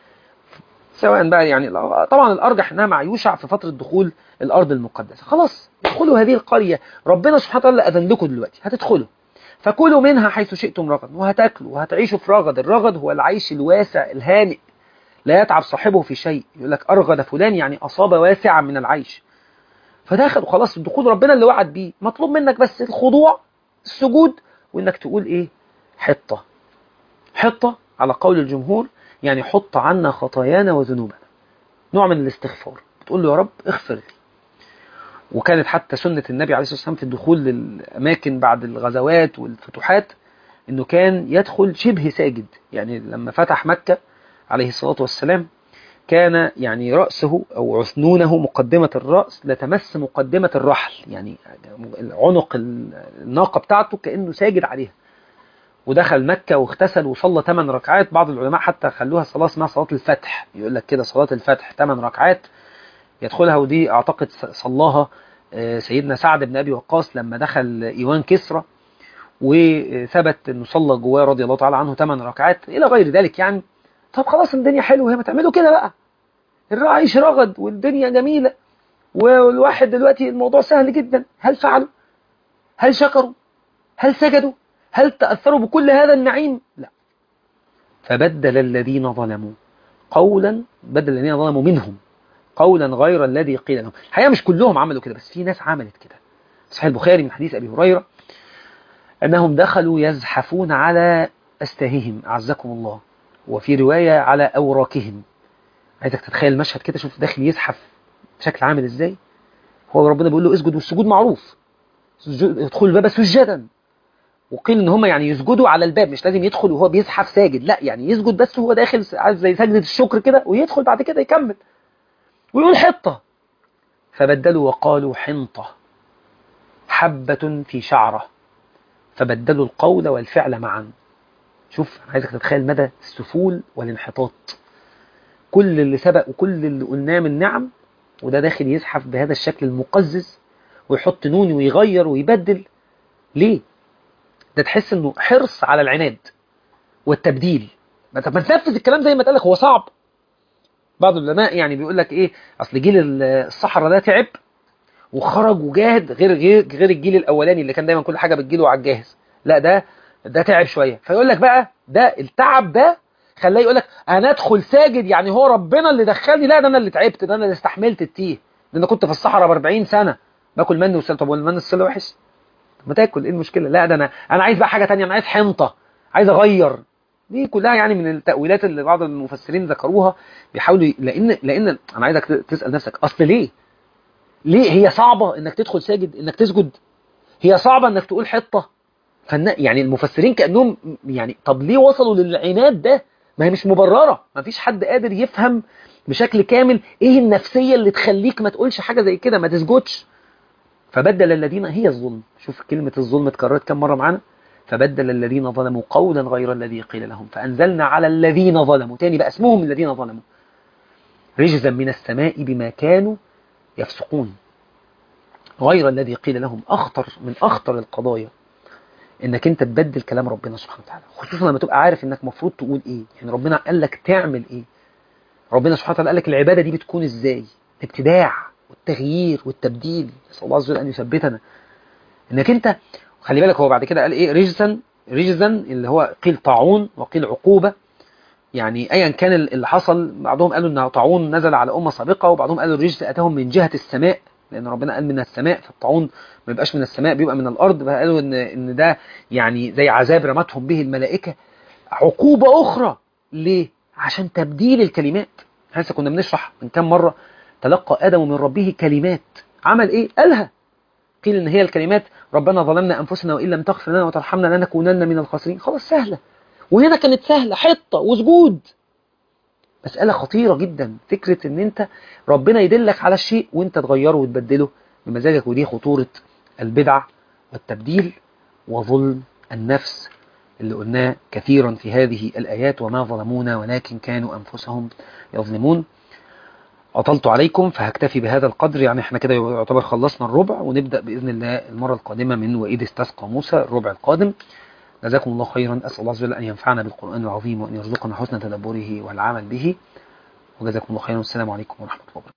سواء بقى يعني طبعا الأرجح انها مع يوشع في فترة دخول الأرض المقدسة خلاص ادخلوا هذه القرية ربنا سبحانه وتعالى أذن لكم دلوقتي هتدخلوا فكلوا منها حيث شئتم رغد وهتاكلوا وهتعيشوا في رغد الرغد هو العيش الواسع الهانئ لا يتعب صاحبه في شيء يقول لك أرغد فلان يعني أصاب واسعا من العيش فداخل خلاص الدخول ربنا اللي وعد بيه مطلوب منك بس الخضوع السجود وإنك تقول إيه حطة حطة على قول الجمهور يعني حط عنا خطايانا وذنوبنا نوع من الاستغفار بتقول له يا رب اغفر لي وكانت حتى سنة النبي عليه الصلاة والسلام في الدخول للأماكن بعد الغزوات والفتوحات أنه كان يدخل شبه ساجد يعني لما فتح مكة عليه الصلاة والسلام كان يعني رأسه أو عثنونه مقدمة الرأس لتمس مقدمة الرحل يعني عنق الناقة بتاعته كأنه ساجد عليها ودخل مكة واغتسل وصلى 8 ركعات بعض العلماء حتى خلوها صلاة اسمها صلاة الفتح يقول لك كده صلاة الفتح 8 ركعات يدخلها ودي اعتقد صلاها سيدنا سعد بن ابي وقاص لما دخل ايوان كسرى وثبت انه صلى جواه رضي الله تعالى عنه 8 ركعات الى غير ذلك يعني طب خلاص الدنيا حلوه هي ما تعملوا كده بقى العيش رغد والدنيا جميله والواحد دلوقتي الموضوع سهل جدا هل فعلوا هل شكروا هل سجدوا هل تاثروا بكل هذا النعيم لا فبدل الذين ظلموا قولا بدل الذين ظلموا منهم قولا غير الذي قيل لهم الحقيقة مش كلهم عملوا كده بس في ناس عملت كده صحيح البخاري من حديث أبي هريرة أنهم دخلوا يزحفون على أستاههم أعزكم الله وفي رواية على أوراكهم عايزك تتخيل المشهد كده شوف داخل يزحف بشكل عامل إزاي هو ربنا بيقول له اسجد والسجود معروف ادخل الباب سجدا وقيل ان هم يعني يسجدوا على الباب مش لازم يدخل وهو بيزحف ساجد لا يعني يسجد بس وهو داخل زي سجدة الشكر كده ويدخل بعد كده يكمل ويقول حطة فبدلوا وقالوا حنطة حبة في شعرة فبدلوا القول والفعل معا شوف عايزك تتخيل مدى السفول والانحطاط كل اللي سبق وكل اللي قلناه من نعم وده داخل يزحف بهذا الشكل المقزز ويحط نون ويغير ويبدل ليه؟ ده تحس انه حرص على العناد والتبديل ما طب ما تنفذ الكلام زي ما اتقال لك هو صعب بعض العلماء يعني بيقول لك ايه اصل جيل الصحراء ده تعب وخرج وجاهد غير غير غير الجيل الاولاني اللي كان دايما كل حاجه بتجيله على الجاهز لا ده ده تعب شويه فيقول لك بقى ده التعب ده خلاه يقول لك انا ادخل ساجد يعني هو ربنا اللي دخلني لا ده انا اللي تعبت ده انا اللي استحملت التيه ده انا كنت في الصحراء ب 40 سنه باكل من وسلة طب والمن السلة وحش ما تاكل ايه المشكله لا ده انا انا عايز بقى حاجه تانية انا عايز حنطه عايز اغير دي كلها يعني من التاويلات اللي بعض المفسرين ذكروها بيحاولوا لان لان انا عايزك تسال نفسك اصل ليه ليه هي صعبه انك تدخل ساجد انك تسجد هي صعبه انك تقول حطه فن يعني المفسرين كانهم يعني طب ليه وصلوا للعناد ده ما هي مش مبرره ما فيش حد قادر يفهم بشكل كامل ايه النفسيه اللي تخليك ما تقولش حاجه زي كده ما تسجدش فبدل الذين هي الظلم شوف كلمه الظلم اتكررت كم مره معانا فبدل الذين ظلموا قولا غير الذي قيل لهم فانزلنا على الذين ظلموا تاني بقى اسمهم الذين ظلموا رجزا من السماء بما كانوا يفسقون غير الذي قيل لهم اخطر من اخطر القضايا انك انت تبدل كلام ربنا سبحانه وتعالى خصوصا لما تبقى عارف انك مفروض تقول ايه يعني ربنا قال لك تعمل ايه ربنا سبحانه وتعالى قال لك العباده دي بتكون ازاي الابتداع والتغيير والتبديل نسال الله عز وجل ان يثبتنا انك انت خلي بالك هو بعد كده قال ايه رجزا رجزا اللي هو قيل طاعون وقيل عقوبه يعني ايا كان اللي حصل بعضهم قالوا ان طاعون نزل على امه سابقه وبعضهم قالوا الرجز اتاهم من جهه السماء لان ربنا قال من السماء فالطاعون ما يبقاش من السماء بيبقى من الارض فقالوا ان ان ده يعني زي عذاب رمتهم به الملائكه عقوبه اخرى ليه عشان تبديل الكلمات لسه كنا بنشرح من كام مره تلقى ادم من ربه كلمات عمل ايه قالها قيل ان هي الكلمات ربنا ظلمنا انفسنا وان لم تغفر لنا وترحمنا لنكونن من الخاسرين خلاص سهله وهنا كانت سهله حطه وسجود مسألة خطيرة جدا فكرة ان انت ربنا يدلك على الشيء وانت تغيره وتبدله بمزاجك ودي خطورة البدع والتبديل وظلم النفس اللي قلناه كثيرا في هذه الآيات وما ظلمونا ولكن كانوا أنفسهم يظلمون أطلت عليكم فهكتفي بهذا القدر يعني احنا كده يعتبر خلصنا الربع ونبدأ بإذن الله المرة القادمة من وإذ استسقى موسى الربع القادم جزاكم الله خيرا أسأل الله عز وجل أن ينفعنا بالقرآن العظيم وأن يرزقنا حسن تدبره والعمل به وجزاكم الله خيرا والسلام عليكم ورحمة الله وبركاته